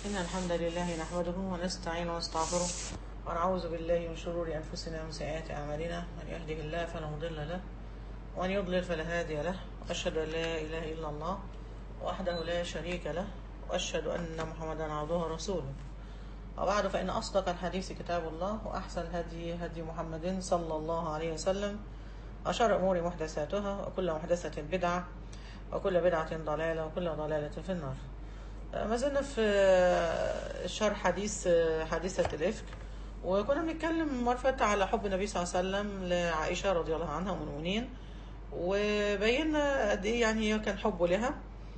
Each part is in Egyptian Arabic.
إن الحمد لله نحمده ونستعينه ونستغفره ونعوذ بالله من شرور أنفسنا ومن سيئات أعمالنا من يهده الله فلا مضل له ومن يضلل فلا هادي له وأشهد أن لا إله إلا الله وحده لا شريك له وأشهد أن محمدا عبده ورسوله وبعد فإن أصدق الحديث كتاب الله وأحسن الهدي هدي محمد صلى الله عليه وسلم وشر الأمور محدثاتها وكل محدثة بدعة وكل بدعة ضلالة وكل ضلالة في النار ما زلنا في شرح حديث حادثة الإفك وكنا بنتكلم مرة على حب النبي صلى الله عليه وسلم لعائشة رضي الله عنها ومن المؤمنين وبينا قد إيه يعني كان حبه لها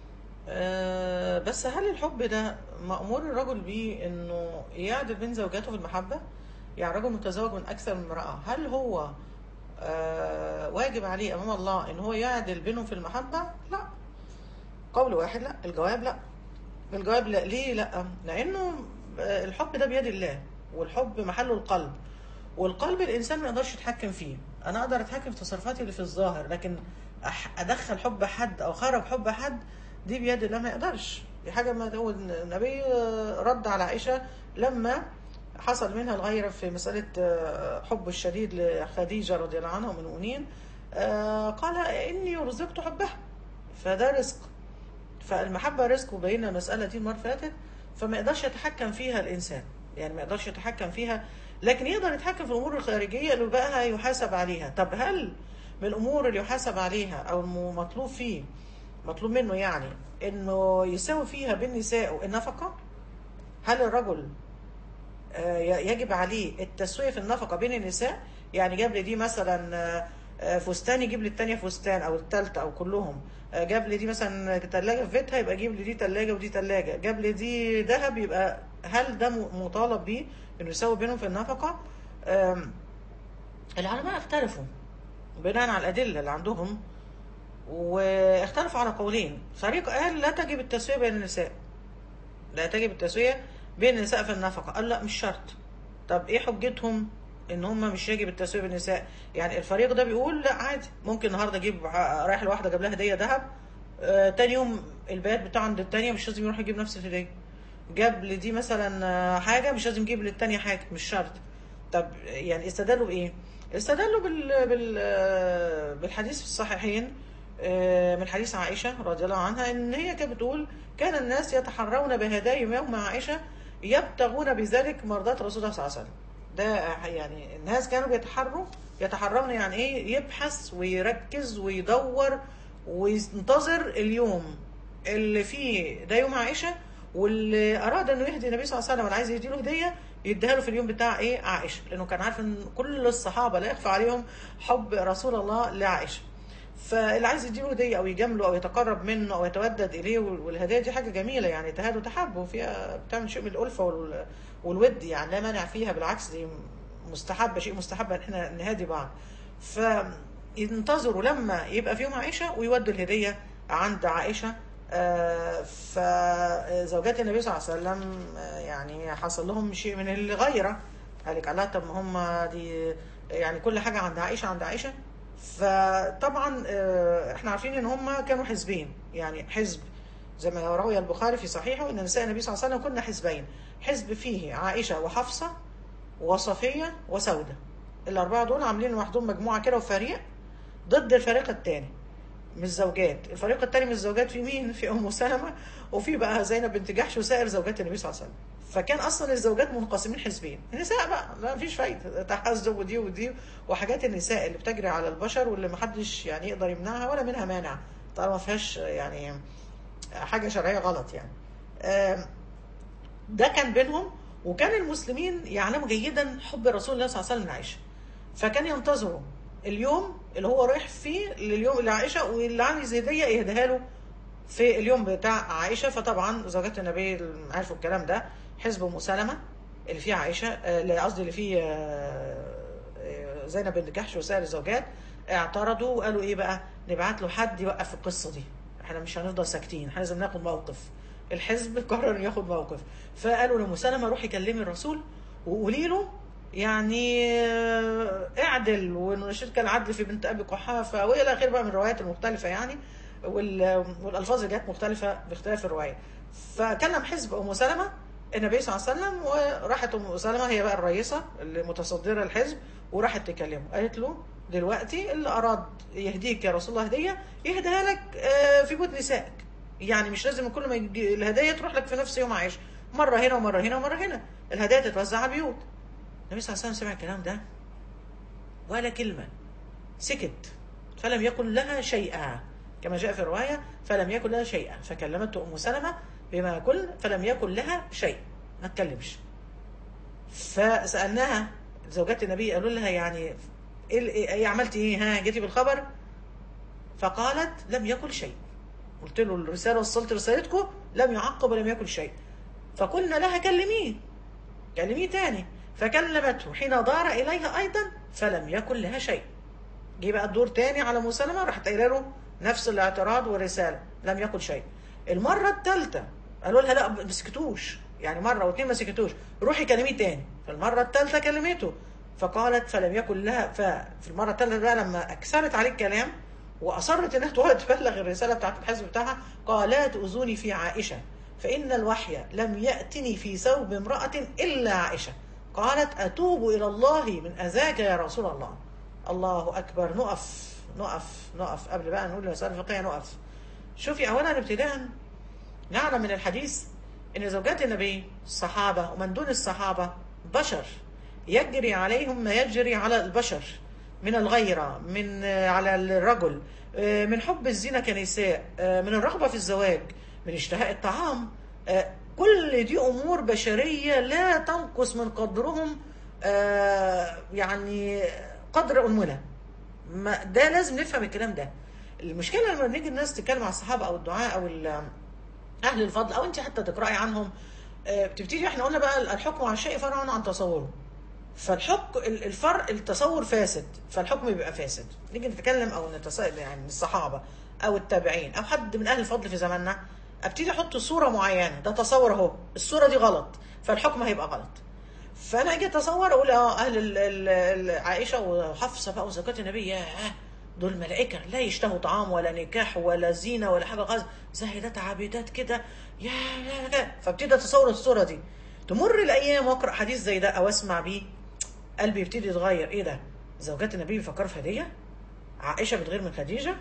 بس هل الحب ده مأمور الرجل بيه إنه يعدل بين زوجاته في المحبة؟ يعني رجل متزوج من أكثر من امرأة هل هو واجب عليه أمام الله إن هو يعدل بينهم في المحبة؟ لا قول واحد لا الجواب لا الجواب لا ليه لا لانه الحب ده بيد الله والحب محله القلب والقلب الانسان ما يقدرش يتحكم فيه انا اقدر اتحكم في تصرفاتي اللي في الظاهر لكن ادخل حب حد او خرج حب حد دي بيد الله ما يقدرش دي حاجه ما هو النبي رد على عائشه لما حصل منها الغيره في مساله حب الشديد لخديجه رضي الله عنها ومن المؤمنين قال اني رزقت حبها فده رزق فالمحبة رزق وبينا المسألة دي المرة فاتت فما يقدرش يتحكم فيها الإنسان يعني ما يقدرش يتحكم فيها لكن يقدر يتحكم في الأمور الخارجية اللي بقى يحاسب عليها طب هل من الأمور اللي يحاسب عليها أو مطلوب فيه مطلوب منه يعني إنه يساوي فيها بين نسائه النفقة هل الرجل يجب عليه التسوية في النفقة بين النساء يعني جاب لي دي مثلا فستان يجيب لي التانية فستان او التالتة او كلهم جاب لي دي مثلا تلاجة في بيتها يبقى جيب لي دي تلاجة ودي تلاجة جاب لي دي ذهب يبقى هل ده مطالب بيه انه يساوي بينهم في النفقة العلماء اختلفوا بناء على الأدلة اللي عندهم واختلفوا على قولين فريق قال لا تجب التسوية بين النساء لا تجب التسوية بين النساء في النفقة قال لا مش شرط طب ايه حجتهم ان هم مش يجب التسويه بالنساء يعني الفريق ده بيقول لا عادي ممكن النهارده اجيب رايح لواحده جاب لها هديه ذهب آه تاني يوم البيات بتاعه عند التانيه مش لازم يروح يجيب نفس الهديه جاب لدي مثلا حاجه مش لازم يجيب للتانيه حاجه مش شرط طب يعني استدلوا بايه استدلوا بال, بال بالحديث في الصحيحين من حديث عائشه رضي الله عنها ان هي كانت بتقول كان الناس يتحرون بهدايا يوم عائشه يبتغون بذلك مرضات رسول الله صلى الله عليه وسلم ده يعني الناس كانوا بيتحروا يتحرون يعني ايه يبحث ويركز ويدور وينتظر اليوم اللي فيه ده يوم عائشه واللي اراد انه يهدي النبي صلى الله عليه وسلم واللي عايز يديله هديه يديها له في اليوم بتاع ايه عائشه لانه كان عارف ان كل الصحابه لا يخفى عليهم حب رسول الله لعائشه فاللي عايز يديله هديه او يجامله او يتقرب منه او يتودد اليه والهدايا دي حاجه جميله يعني تهاد وتحب وفيها بتعمل شيء من الالفه وال والود يعني لا مانع فيها بالعكس دي مستحبه شيء مستحب ان احنا نهادي بعض فينتظروا لما يبقى في يوم عائشه ويودوا الهديه عند عائشه فزوجات النبي صلى الله عليه وسلم يعني حصل لهم شيء من الغيره قال لك الله طب ما هم دي يعني كل حاجه عند عائشه عند عائشه فطبعا احنا عارفين ان هم كانوا حزبين يعني حزب زي ما روي البخاري في صحيحه ان نساء النبي صلى الله عليه وسلم كنا حزبين حزب فيه عائشه وحفصه وصفيه وسوده الاربعه دول عاملين لوحدهم مجموعه كده وفريق ضد الفريق الثاني من الزوجات الفريق الثاني من الزوجات في مين في ام سلمه وفي بقى زينب بنت جحش وسائر زوجات النبي صلى الله عليه وسلم فكان اصلا الزوجات منقسمين حزبين النساء بقى لا مفيش فايده تحزب ودي ودي وحاجات النساء اللي بتجري على البشر واللي محدش يعني يقدر يمنعها ولا منها مانع طالما ما فيهاش يعني حاجه شرعيه غلط يعني ده كان بينهم وكان المسلمين يعلموا جيدا حب رسول الله صلى الله عليه وسلم لعائشه فكان ينتظروا اليوم اللي هو رايح فيه لليوم اللي عائشه واللي عايز هديه يهديها له في اليوم بتاع عائشه فطبعا زوجات النبي عرفوا الكلام ده حزب ام سلمه اللي فيه عائشه قصدي اللي فيه زينب بنت جحش وسائر الزوجات اعترضوا وقالوا ايه بقى نبعت له حد يوقف القصه دي احنا مش هنفضل ساكتين احنا لازم ناخد موقف الحزب قرر انه ياخد موقف فقالوا لام سلمه روحي كلمي الرسول وقولي له يعني اعدل ونشيد كان عدل في بنت ابي قحافه والى اخره بقى من الروايات المختلفه يعني والالفاظ اللي جت مختلفه باختلاف الروايه فكلم حزب ام سلمه النبي صلى الله عليه وسلم وراحت ام سلمه هي بقى الرئيسه اللي متصدره الحزب وراحت تكلمه قالت له دلوقتي اللي اراد يهديك يا رسول الله هديه يهديها لك آه، في بيوت نسائك يعني مش لازم كل ما يجي الهدايا تروح لك في نفس يوم عايش مره هنا ومره هنا ومره هنا الهدايا تتوزع على البيوت النبي صلى الله عليه وسلم سمع الكلام ده ولا كلمه سكت فلم يكن لها شيئا كما جاء في الروايه فلم يكن لها شيئا فكلمته ام سلمه بما يكن فلم يكن لها شيء ما تكلمش فسالناها زوجات النبي قالوا لها يعني ايه ايه إيه عملتي ايه ها جيتي بالخبر فقالت لم يكن شيء قلت له الرساله وصلت رسالتكم لم يعقب ولم يكن شيء فقلنا لها كلميه كلميه تاني فكلمته حين دار اليها ايضا فلم يكن لها شيء جه بقى الدور تاني على مسلمه راحت قايله له نفس الاعتراض والرساله لم يكن شيء المره الثالثه قالوا لها لا ما سكتوش يعني مره واثنين ما سكتوش روحي كلميه تاني فالمره الثالثه كلمته فقالت فلم يكن لها ففي المره الثالثه بقى لما اكثرت عليه الكلام واصرت انها تقعد تبلغ الرساله بتاعت الحزب بتاعها قالت اذوني في عائشه فان الوحي لم ياتني في ثوب امراه الا عائشه قالت اتوب الى الله من اذاك يا رسول الله الله اكبر نقف نقف نقف قبل بقى نقول المساله الفقهيه نقف شوفي اولا ابتداء نعلم من الحديث ان زوجات النبي الصحابه ومن دون الصحابه بشر يجري عليهم ما يجري على البشر من الغيرة من آه، على الرجل آه، من حب الزينة كنساء آه، من الرغبة في الزواج من اشتهاء الطعام آه، كل دي أمور بشرية لا تنقص من قدرهم آه، يعني قدر أنملة ما ده لازم نفهم الكلام ده المشكلة لما بنيجي الناس تتكلم على الصحابة أو الدعاء أو ال- أهل الفضل أو أنت حتى تقرأي عنهم آه، بتبتدي احنا قلنا بقى الحكم على الشيء فرع عن تصوره فالحكم الفرق التصور فاسد فالحكم بيبقى فاسد نيجي نتكلم او نتص... يعني الصحابه او التابعين او حد من اهل الفضل في زماننا ابتدي احط صوره معينه ده تصور اهو الصوره دي غلط فالحكم هيبقى غلط فانا اجي اتصور اقول اه اهل ال... ال... ال... عائشه وحفصه بقى وزوجات النبي يا دول ملائكه لا يشتهوا طعام ولا نكاح ولا زينه ولا حاجه خالص زاهدات عابدات كده يا يا يا فابتدي اتصور الصوره دي تمر الايام واقرا حديث زي ده او اسمع بيه قلبي يبتدي يتغير ايه ده زوجات النبي بيفكروا في هديه عائشه بتغير من خديجه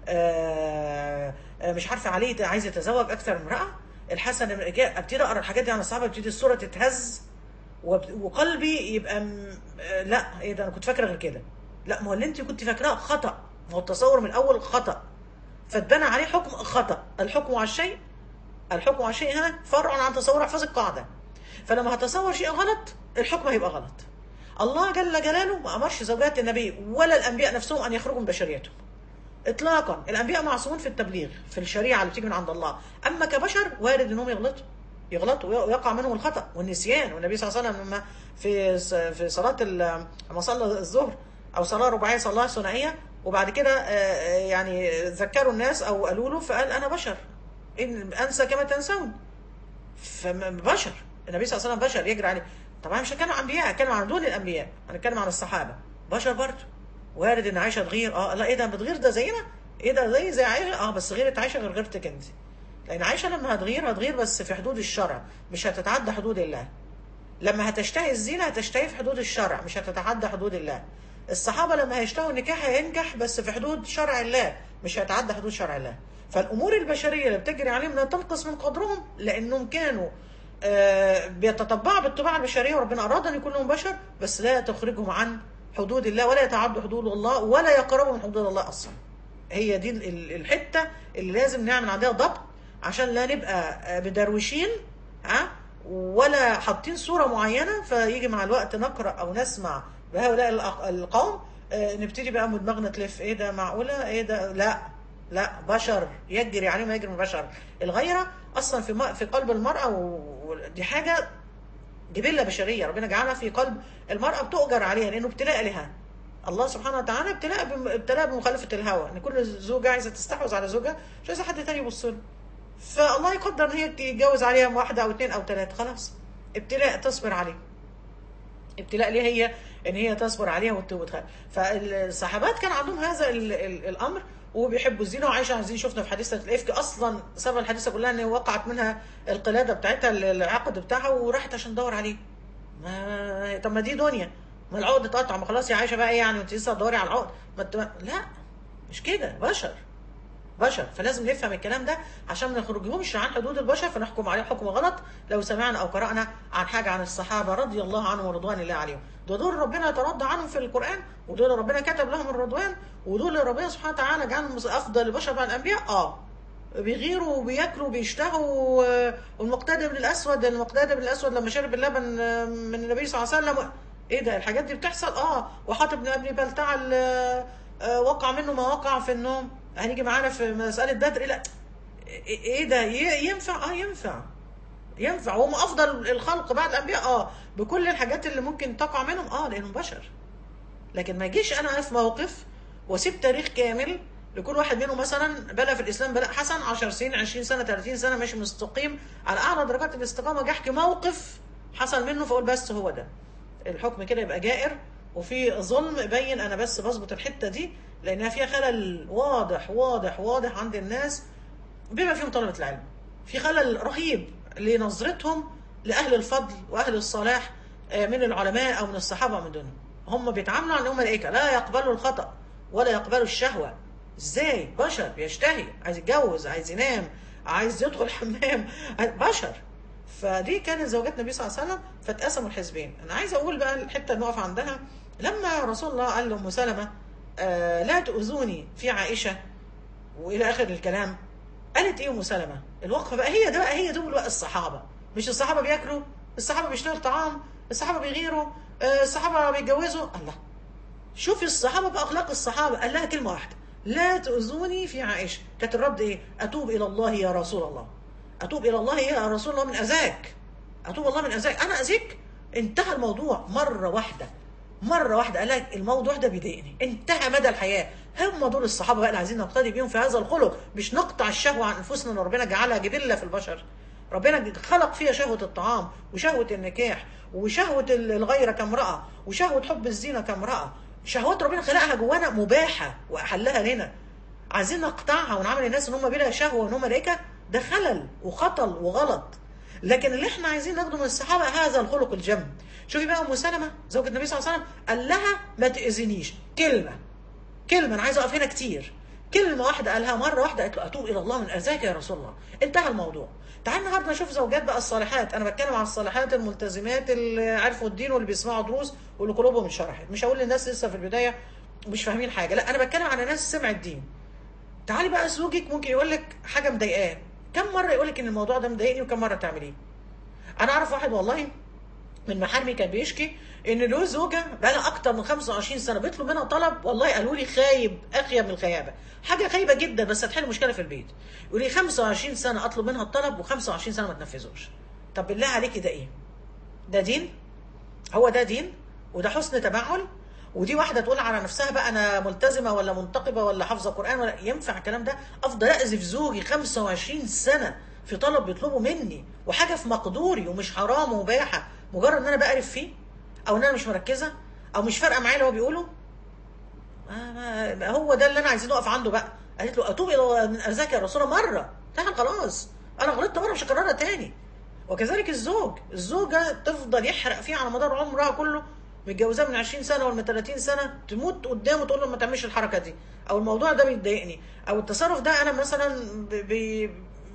آه آه مش عارفه علي عايز يتزوج اكثر من امراه الحسن بن إيجاب. ابتدي اقرا الحاجات دي عن الصحابه ابتدي الصوره تتهز وب- وقلبي يبقى م... آه لا ايه ده انا كنت فاكره غير كده لا ما هو اللي انت كنت فاكراه خطا ما هو التصور من الاول خطا فاتبنى عليه حكم خطا الحكم على الشيء الحكم على الشيء هنا فرع عن تصور احفظ القاعده فلما هتصور شيء غلط الحكم هيبقى غلط الله جل جلاله ما امرش زوجات النبي ولا الانبياء نفسهم ان يخرجوا من بشريتهم اطلاقا الانبياء معصومون في التبليغ في الشريعه اللي بتيجي من عند الله اما كبشر وارد انهم يغلطوا يغلطوا ويقع منهم الخطا والنسيان والنبي صلى الله عليه وسلم لما في في صلاه ال- لما صلى الظهر او صلاه رباعيه صلاه ثنائيه وبعد كده آه، آه، يعني ذكروا الناس او قالوا له فقال انا بشر ان انسى كما تنسون فبشر النبي صلى الله عليه وسلم بشر يجري عليه طبعا مش هنتكلم عن انبياء هنتكلم عن دون الانبياء هنتكلم عن الصحابه بشر برضه وارد ان عائشه تغير اه لا ايه ده بتغير ده زينا ايه ده زي زي عائشه اه بس غيرت عائشه غير غيرتك انت لان عائشه لما هتغير هتغير بس في حدود الشرع مش هتتعدى حدود الله لما هتشتهي الزينه هتشتهي في حدود الشرع مش هتتعدى حدود الله الصحابه لما هيشتهوا النكاح هينجح بس في حدود شرع الله مش هيتعدى حدود شرع الله فالامور البشريه اللي بتجري عليهم لا تنقص من قدرهم لانهم كانوا آه، بيتطبعوا بالطباع البشريه وربنا اراد ان يكون لهم بشر بس لا تخرجهم عن حدود الله ولا يتعدوا حدود الله ولا يقربوا من حدود الله اصلا هي دي ال- ال- الحته اللي لازم نعمل عندها ضبط عشان لا نبقى آه، مدروشين ها ولا حاطين صوره معينه فيجي مع الوقت نقرا او نسمع بهؤلاء الأق- القوم آه، نبتدي بقى دماغنا تلف ايه ده معقوله ايه ده لا لا بشر يجري عليهم يجري من البشر الغيره اصلا في م- في قلب المراه و- ودي حاجه جبله بشريه ربنا جعلها في قلب المراه بتؤجر عليها لانه ابتلاء لها الله سبحانه وتعالى ابتلاء بم- ابتلاء بمخالفه الهوى ان كل زوجه عايزه تستحوذ على زوجها مش عايزه حد تاني يبص له فالله يقدر ان هي يتجوز عليها واحده او اثنين او ثلاثه خلاص ابتلاء تصبر عليه ابتلاء ليه هي ان هي تصبر عليها وت- وتخ... فالصحابات كان عندهم هذا ال... ال... الامر وبيحبوا الزينه وعايشه على الزينه شفنا في حادثه الافك اصلا سبب الحادثه كلها ان وقعت منها القلاده بتاعتها العقد بتاعها وراحت عشان تدور عليه ما طب ما دي دنيا ما العقد اتقطع ما خلاص يا عايشه بقى ايه يعني وانت لسه تدوري على العقد ما انت لا مش كده بشر بشر فلازم نفهم الكلام ده عشان ما نخرجهمش عن حدود البشر فنحكم عليه حكم غلط لو سمعنا او قرانا عن حاجه عن الصحابه رضي الله عنهم ورضوان الله عليهم ده دول ربنا يترضى عنهم في القران ودول ربنا كتب لهم الرضوان ودول ربنا سبحانه وتعالى جعلهم افضل البشر بعد الانبياء اه بيغيروا وبياكلوا وبيشتهوا والمقتدى بن الاسود المقتدى بن الاسود لما شرب اللبن من النبي صلى الله عليه وسلم ايه ده الحاجات دي بتحصل اه وحاطب بن ابي بلتع وقع منه ما وقع في النوم هنيجي معانا في مساله بدر لا ايه ده ينفع اه ينفع ينفع وهم افضل الخلق بعد الانبياء اه بكل الحاجات اللي ممكن تقع منهم اه لانهم بشر لكن ما يجيش انا في موقف واسيب تاريخ كامل لكل واحد منهم مثلا بدا في الاسلام بدا حسن 10 سنين 20 سنه 30 سنه ماشي مستقيم على اعلى درجات الاستقامه جه احكي موقف حصل منه فاقول بس هو ده الحكم كده يبقى جائر وفي ظلم بين انا بس بظبط الحته دي لانها فيها خلل واضح واضح واضح عند الناس بما فيهم طلبه العلم في خلل رهيب لنظرتهم لاهل الفضل واهل الصلاح من العلماء او من الصحابه ومن دونهم هم بيتعاملوا على انهم ملائكه لا يقبلوا الخطا ولا يقبلوا الشهوه ازاي بشر بيشتهي عايز يتجوز عايز ينام عايز يدخل حمام بشر فدي كانت زوجات النبي صلى الله عليه وسلم فاتقسموا الحزبين انا عايز اقول بقى الحته اللي نقف عندها لما رسول الله قال لام سلمه آه لا تؤذوني في عائشه والى اخر الكلام قالت ايه ام سلمه الوقفه بقى هي ده بقى هي دول بقى الصحابه مش الصحابه بياكلوا الصحابه بيشتروا طعام الصحابه بيغيروا آه الصحابه بيتجوزوا الله شوفي الصحابه باخلاق الصحابه قال لها كلمه واحده لا تؤذوني في عائشه كانت الرد ايه اتوب الى الله يا رسول الله اتوب الى الله يا رسول الله من اذاك اتوب الله من اذاك انا اذيك انتهى الموضوع مره واحده مره واحده قال لك الموضوع ده بيضايقني انتهى مدى الحياه هم دول الصحابه بقى اللي عايزين نقتدي بيهم في هذا الخلق مش نقطع الشهوه عن انفسنا ان ربنا جعلها جبله في البشر ربنا خلق فيها شهوه الطعام وشهوه النكاح وشهوه الغيره كامراه وشهوه حب الزينه كامراه شهوات ربنا خلقها جوانا مباحه واحلها لنا عايزين نقطعها ونعمل الناس ان هم بلا شهوه وان هم ملائكه ده خلل وخطل وغلط لكن اللي احنا عايزين ناخده من الصحابه هذا الخلق الجم شوفي بقى ام سلمه زوجة النبي صلى الله عليه وسلم قال لها ما تاذينيش كلمه كلمه انا عايزه اقف هنا كتير كلمه واحده قالها مره واحده قالت له اتوب الى الله من اذاك يا رسول الله انتهى الموضوع تعال النهارده نشوف زوجات بقى الصالحات انا بتكلم عن الصالحات الملتزمات اللي عرفوا الدين واللي بيسمعوا دروس واللي قلوبهم انشرحت مش هقول للناس لسه في البدايه مش فاهمين حاجه لا انا بتكلم على ناس سمعت الدين تعالي بقى زوجك ممكن يقول لك حاجه مضايقاه كم مره يقول لك ان الموضوع ده مضايقني وكم مره تعمليه انا اعرف واحد والله من محارمي كان بيشكي ان له زوجه بقى لها اكتر من 25 سنه بيطلب منها طلب والله قالوا لي خايب اخيب من الخيابه حاجه خايبه جدا بس هتحل مشكله في البيت يقول لي 25 سنه اطلب منها الطلب و25 سنه ما تنفذوش طب بالله عليكي ده ايه ده دين هو ده دين وده حسن تبعل ودي واحده تقول على نفسها بقى انا ملتزمه ولا منتقبه ولا حافظه قران ولا ينفع الكلام ده افضل اذف زوجي 25 سنه في طلب بيطلبه مني وحاجه في مقدوري ومش حرام ومباحه مجرد ان انا بقرف فيه او ان انا مش مركزه او مش فارقه معايا اللي هو بيقوله ما ما هو ده اللي انا عايزين نقف عنده بقى قالت له اتوب الى من اذاك يا رسول الله مره انتهى خلاص انا غلطت مره مش هكررها تاني وكذلك الزوج الزوجه تفضل يحرق فيه على مدار عمرها كله متجوزاه من 20 سنه ولا من 30 سنه تموت قدامه تقول له ما تعملش الحركه دي او الموضوع ده بيضايقني او التصرف ده انا مثلا بي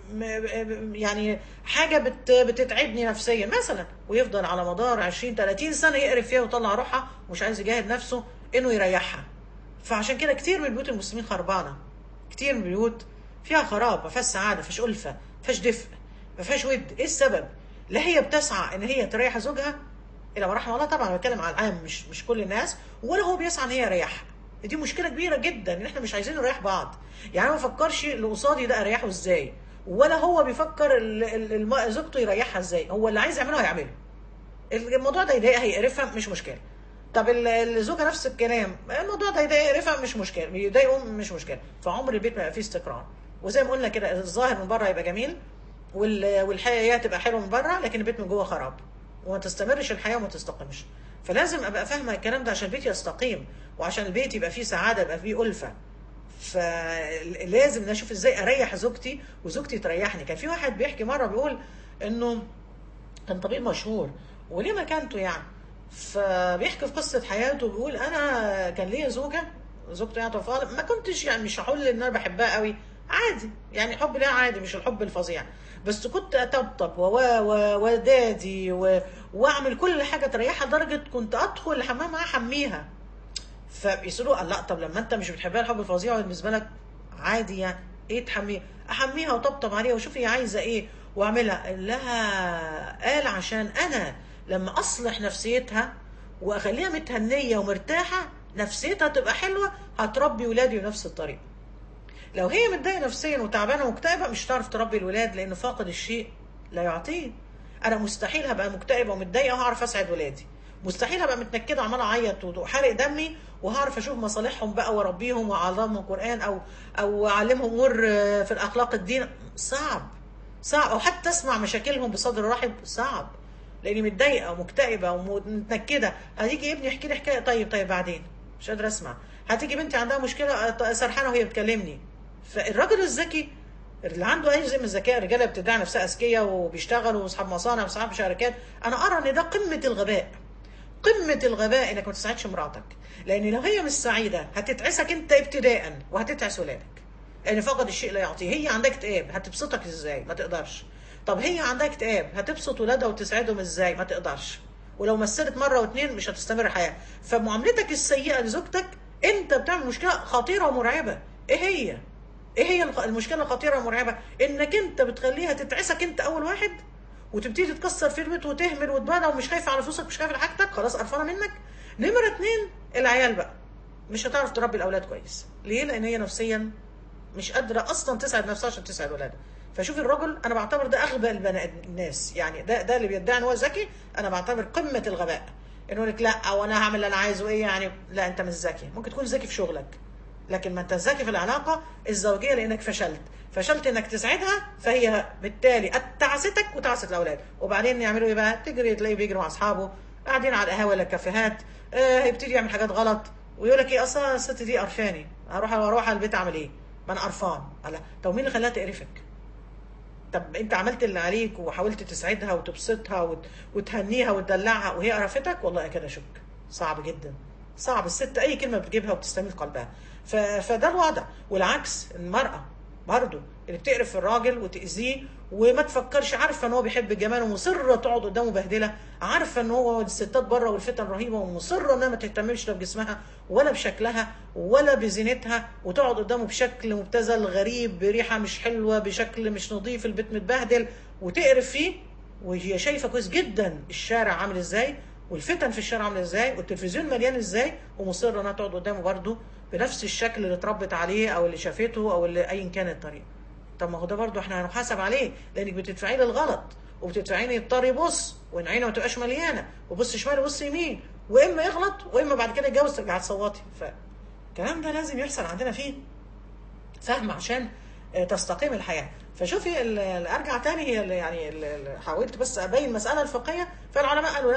يعني حاجه بت بتتعبني نفسيا مثلا ويفضل على مدار 20 30 سنه يقرف فيها ويطلع روحها ومش عايز يجاهد نفسه انه يريحها فعشان كده كتير من بيوت المسلمين خربانه كتير من البيوت فيها خراب ما فيهاش سعاده ما فيهاش الفه ما فيهاش دفء ما فيهاش ود ايه السبب لا هي بتسعى ان هي تريح زوجها الى ما رحم الله طبعا انا بتكلم على العام مش مش كل الناس ولا هو بيسعى ان هي يريحها دي مشكله كبيره جدا ان احنا مش عايزين نريح بعض يعني انا ما بفكرش اللي قصادي ده اريحه ازاي ولا هو بيفكر ال- ال- الم- زوجته يريحها ازاي هو اللي عايز يعمله هيعمله الموضوع ده يضايقها هيقرفها مش مشكله طب ال- الزوجه نفس الكلام الموضوع ده يضايق يقرفها مش مشكله بيضايقه مش مشكله فعمر البيت ما يبقى فيه استقرار وزي ما قلنا كده الظاهر من بره يبقى جميل وال- والحياه تبقى حلوه من بره لكن البيت من جوه خراب وما تستمرش الحياه وما تستقمش فلازم ابقى فاهمه الكلام ده عشان البيت يستقيم وعشان البيت يبقى فيه سعاده يبقى فيه الفه فلازم اشوف ازاي اريح زوجتي وزوجتي تريحني كان في واحد بيحكي مره بيقول انه كان طبيب مشهور وليه مكانته يعني فبيحكي في قصه حياته بيقول انا كان ليا زوجه زوجته يعني توفى ما كنتش يعني مش هقول ان انا بحبها قوي عادي يعني حب لها عادي مش الحب الفظيع بس كنت اطبطب و- و- ودادي و- واعمل كل حاجه تريحها لدرجه كنت ادخل الحمام معاها احميها فبيسالوه قال لا طب لما انت مش بتحبها الحب الفظيع بالنسبه لك عادي يعني ايه تحميها احميها وطبطب عليها وشوفي هي عايزه ايه واعملها قال لها قال عشان انا لما اصلح نفسيتها واخليها متهنيه ومرتاحه نفسيتها تبقى حلوه هتربي ولادي بنفس الطريقه لو هي متضايقه نفسيا وتعبانه ومكتئبه مش هتعرف تربي الولاد لان فاقد الشيء لا يعطيه انا مستحيل هبقى مكتئبه ومتضايقه وهعرف اسعد ولادي مستحيل هبقى متنكده وعمال اعيط وحارق دمي وهعرف اشوف مصالحهم بقى واربيهم واعلمهم القران او او اعلمهم امور في الاخلاق الدين صعب صعب او حتى اسمع مشاكلهم بصدر رحب صعب لاني متضايقه ومكتئبه ومتنكده هتيجي ابني يحكي لي حكايه طيب طيب بعدين مش قادره اسمع هتيجي بنتي عندها مشكله سرحانه وهي بتكلمني فالراجل الذكي اللي عنده اي جزء من الذكاء الرجاله بتدعي نفسها اذكياء وبيشتغلوا واصحاب مصانع واصحاب شركات انا ارى ان ده قمه الغباء قمه الغباء انك ما تساعدش مراتك لان لو هي مش سعيده هتتعسك انت ابتداء وهتتعس ولادك لان فقد الشيء لا يعطيه هي عندها اكتئاب هتبسطك ازاي ما تقدرش طب هي عندها اكتئاب هتبسط ولادها وتسعدهم ازاي ما تقدرش ولو مثلت مره واثنين مش هتستمر الحياه فمعاملتك السيئه لزوجتك انت بتعمل مشكله خطيره ومرعبه ايه هي ايه هي المشكله الخطيره والمرعبه انك انت بتخليها تتعسك انت اول واحد وتبتدي تكسر في البيت وتهمل وتبالغ ومش خايفه على فلوسك مش خايفه على حاجتك خلاص قرفانه منك نمره اتنين العيال بقى مش هتعرف تربي الاولاد كويس ليه لان هي نفسيا مش قادره اصلا تسعد نفسها عشان تسعد ولادها فشوف الرجل انا بعتبر ده اغبى البني الناس يعني ده ده اللي بيدعي ان هو ذكي انا بعتبر قمه الغباء انه يقول لك لا وانا هعمل اللي انا عايزه ايه يعني لا انت مش ذكي ممكن تكون ذكي في شغلك لكن ما انت ذكي في العلاقه الزوجيه لانك فشلت فشلت انك تسعدها فهي بالتالي تعستك وتعست الاولاد وبعدين يعملوا ايه بقى تجري تلاقيه بيجري مع اصحابه قاعدين على القهاوي ولا الكافيهات آه يبتدي يعمل حاجات غلط ويقول لك ايه اصلا الست دي قرفاني هروح اروح على البيت اعمل ايه ما انا قرفان لا طب مين اللي خلاها تقرفك طب انت عملت اللي عليك وحاولت تسعدها وتبسطها وت... وتهنيها وتدلعها وهي قرفتك والله كده شك صعب جدا صعب الست اي كلمه بتجيبها وبتستميل قلبها ف... فده الوضع والعكس المراه برضه اللي بتقرف في الراجل وتاذيه وما تفكرش عارفه ان هو بيحب الجمال ومصره تقعد قدامه بهدله عارفه ان هو الستات بره والفتن رهيبه ومصره انها ما تهتمش لا بجسمها ولا بشكلها ولا بزينتها وتقعد قدامه بشكل مبتذل غريب بريحه مش حلوه بشكل مش نظيف البيت متبهدل وتقرف فيه وهي شايفه كويس جدا الشارع عامل ازاي والفتن في الشارع عامله ازاي والتلفزيون مليان ازاي ومصره انها تقعد قدامه برضه بنفس الشكل اللي اتربت عليه او اللي شافته او اللي ايا كان الطريقه طب ما هو ده برضه احنا هنحاسب عليه لانك بتدفعي لي الغلط وبتدفعيني يضطر يبص وان عينه ما تبقاش مليانه وبص شمال وبص يمين واما يغلط واما بعد كده يتجوز ترجعي تصوتي فالكلام ده لازم يحصل عندنا فيه فهم عشان تستقيم الحياه فشوفي ارجع تاني هي يعني حاولت بس ابين المساله الفقهيه فالعلماء قالوا لا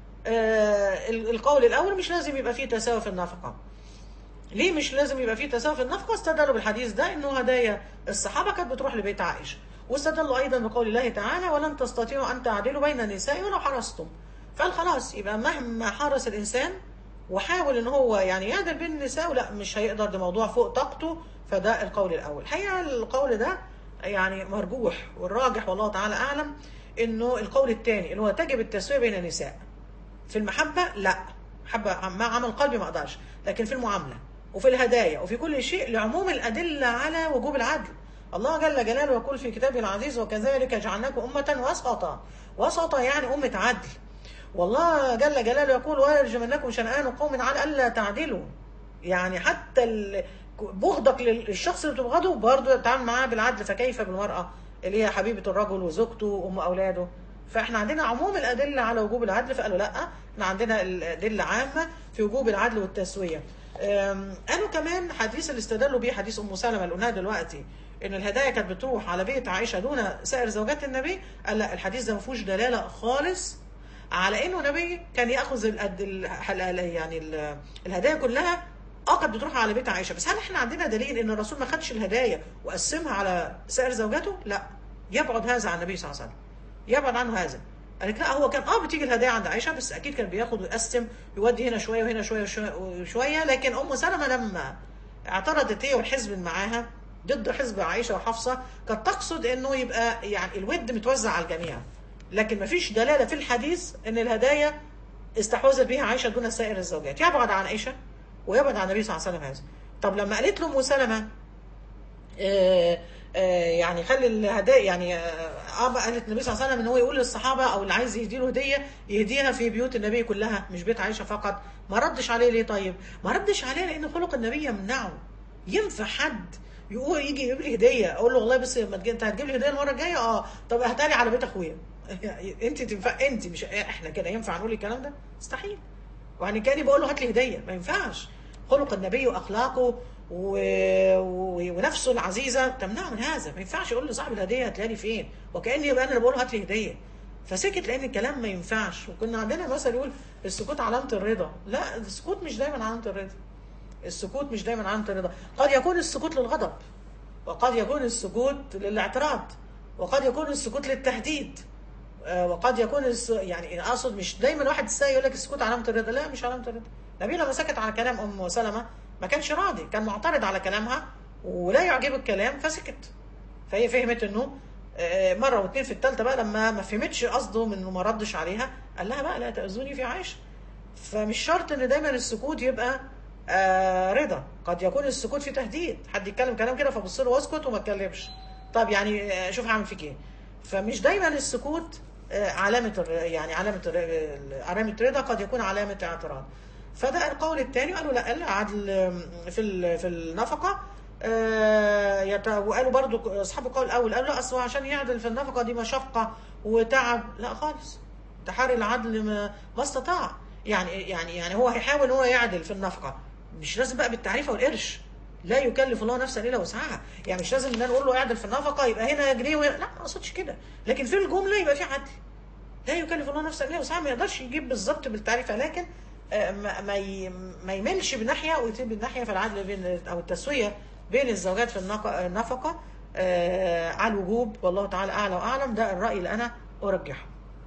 آه القول الاول مش لازم يبقى فيه تساوي في النفقه ليه مش لازم يبقى فيه تساوي في النفقه استدلوا بالحديث ده انه هدايا الصحابه كانت بتروح لبيت عائشه واستدلوا ايضا بقول الله تعالى ولن تستطيعوا ان تعدلوا بين النساء ولو حرصتم فقال خلاص يبقى مهما حرص الانسان وحاول ان هو يعني يعدل بين النساء لا مش هيقدر ده موضوع فوق طاقته فده القول الاول الحقيقه القول ده يعني مرجوح والراجح والله تعالى اعلم انه القول الثاني اللي هو تجب التسويه بين النساء في المحبه لا محبه مع عمل قلبي ما اقدرش لكن في المعامله وفي الهدايا وفي كل شيء لعموم الادله على وجوب العدل الله جل جلاله يقول في كتابه العزيز وكذلك جعلناكم امه وسطا وسطا يعني امه عدل والله جل جلاله يقول ولا يرجمنكم شنآن قوم على الا تعدلوا يعني حتى بغضك للشخص اللي بتبغضه برضه تتعامل معاه بالعدل فكيف بالمراه اللي هي حبيبه الرجل وزوجته وام اولاده فاحنا عندنا عموم الادله على وجوب العدل فقالوا لا احنا عندنا الادله عامه في وجوب العدل والتسويه قالوا كمان حديث اللي استدلوا بيه حديث ام سلمه اللي قلناه دلوقتي ان الهدايا كانت بتروح على بيت عائشه دون سائر زوجات النبي قال لا الحديث ده ما فيهوش دلاله خالص على انه النبي كان ياخذ ال يعني ال الهدايا كلها اه كانت بتروح على بيت عائشه بس هل احنا عندنا دليل ان الرسول ما خدش الهدايا وقسمها على سائر زوجاته لا يبعد هذا عن النبي صلى الله عليه وسلم يبعد عنه هذا قالت لا هو كان اه بتيجي الهدايا عند عائشه بس اكيد كان بياخد ويقسم يودي هنا شويه وهنا شويه وشويه- وشويه لكن ام سلمه لما اعترضت هي والحزب اللي معاها ضد حزب عائشه وحفصه كانت تقصد انه يبقى يعني الود متوزع على الجميع لكن ما فيش دلاله في الحديث ان الهدايا استحوذت بها عائشه دون سائر الزوجات يبعد عن عائشه ويبعد عن النبي صلى الله عليه وسلم هذا طب لما قالت له ام سلمه آه، آه، يعني خلي الهدايا يعني اه آه، قالت النبي صلى الله عليه وسلم ان هو يقول للصحابه او اللي عايز يهدي له هديه يهديها في بيوت النبي كلها مش بيت عائشه فقط ما ردش عليه ليه طيب ما ردش عليه لان خلق النبي يمنعه ينفع حد يقول يجي يجيب لي هديه اقول له والله بس ما تجي انت هتجيب لي هديه المره الجايه اه طب هاتها لي على بيت اخويا انت تنفع انت مش احنا كده ينفع نقول الكلام ده مستحيل يعني كاني بقول له هات لي هديه ما ينفعش خلق النبي واخلاقه و... و... ونفسه العزيزه تمنعه من هذا ما ينفعش يقول لصاحب الهديه هاتها لي فين وكاني يبقى انا اللي بقول له هات لي هديه فسكت لان الكلام ما ينفعش وكنا عندنا مثل يقول السكوت علامه الرضا لا السكوت مش دايما علامه الرضا السكوت مش دايما علامه الرضا قد يكون السكوت للغضب وقد يكون السكوت للاعتراض وقد يكون السكوت للتهديد آه، وقد يكون الس... يعني اقصد مش دايما واحد يستاهل يقول لك السكوت علامه الرضا لا مش علامه الرضا النبي لما سكت على كلام ام سلمه ما كانش راضي كان معترض على كلامها ولا يعجبه الكلام فسكت فهي فهمت انه آه، مره واثنين في الثالثه بقى لما ما فهمتش قصده من انه ما ردش عليها قال لها بقى لا تاذوني في عائشه فمش شرط ان دايما السكوت يبقى آه رضا قد يكون السكوت في تهديد حد يتكلم كلام كده فبص له واسكت وما اتكلمش طب يعني آه، شوف هعمل فيك ايه فمش دايما السكوت آه، علامة الر- يعني علامة الر- علامة رضا قد يكون علامة اعتراض فده القول الثاني قالوا لا العدل في ال- في النفقة آه، يت- وقالوا برضو اصحاب القول الاول قالوا لا اصل هو عشان يعدل في النفقة دي مشقة وتعب لا خالص تحري العدل ما ما استطاع يعني يعني يعني هو هيحاول ان هو يعدل في النفقة مش لازم بقى بالتعريفة والقرش لا يكلف الله نفسا الا وسعها يعني مش لازم ان أنا نقول له اعدل في النفقه يبقى هنا جنيه وهنا لا ما اقصدش كده لكن في الجمله يبقى في عدل لا يكلف الله نفسا الا وسعها ما يقدرش يجيب بالظبط بالتعريفه لكن آه، ما ما ي- ما يملش بناحيه ويسيب بالناحيه في العدل بين او التسويه بين الزوجات في النق- النفقه آه، على الوجوب والله تعالى اعلى واعلم ده الراي اللي انا ارجحه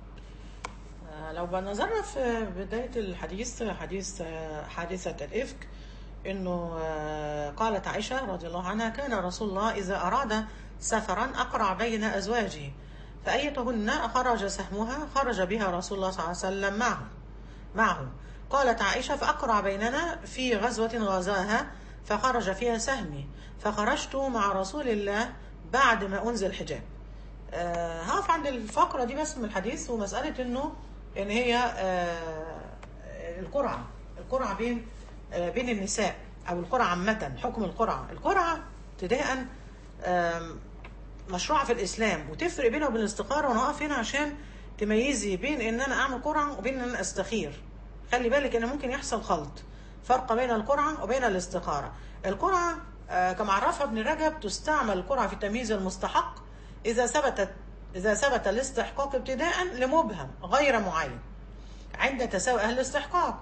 آه، لو نظرنا في بداية الحديث حديث آه، حادثة الإفك إنه آه، قالت عائشة رضي الله عنها كان رسول الله إذا أراد سفرا أقرع بين أزواجه فأيتهن خرج سهمها خرج بها رسول الله صلى الله عليه وسلم معه معه قالت عائشة فأقرع بيننا في غزوة غزاها فخرج فيها سهمي فخرجت مع رسول الله بعد ما أنزل الحجاب آه، هقف عند الفقرة دي بس من الحديث ومسألة انه ان هي آه، القرعة القرعة بين آه، بين النساء او القرعة عامة حكم القرعة القرعة ابتداء آم، مشروعة في الاسلام وتفرق بينها وبين الاستخارة وانا هقف هنا عشان تميزي بين ان انا اعمل قرعة وبين ان انا استخير خلي بالك ان ممكن يحصل خلط فرق بين القرعة وبين الاستخارة القرعة آه، كما عرفها ابن رجب تستعمل القرعة في تمييز المستحق إذا ثبتت إذا ثبت الاستحقاق ابتداء لمبهم غير معين عند تساوي أهل الاستحقاق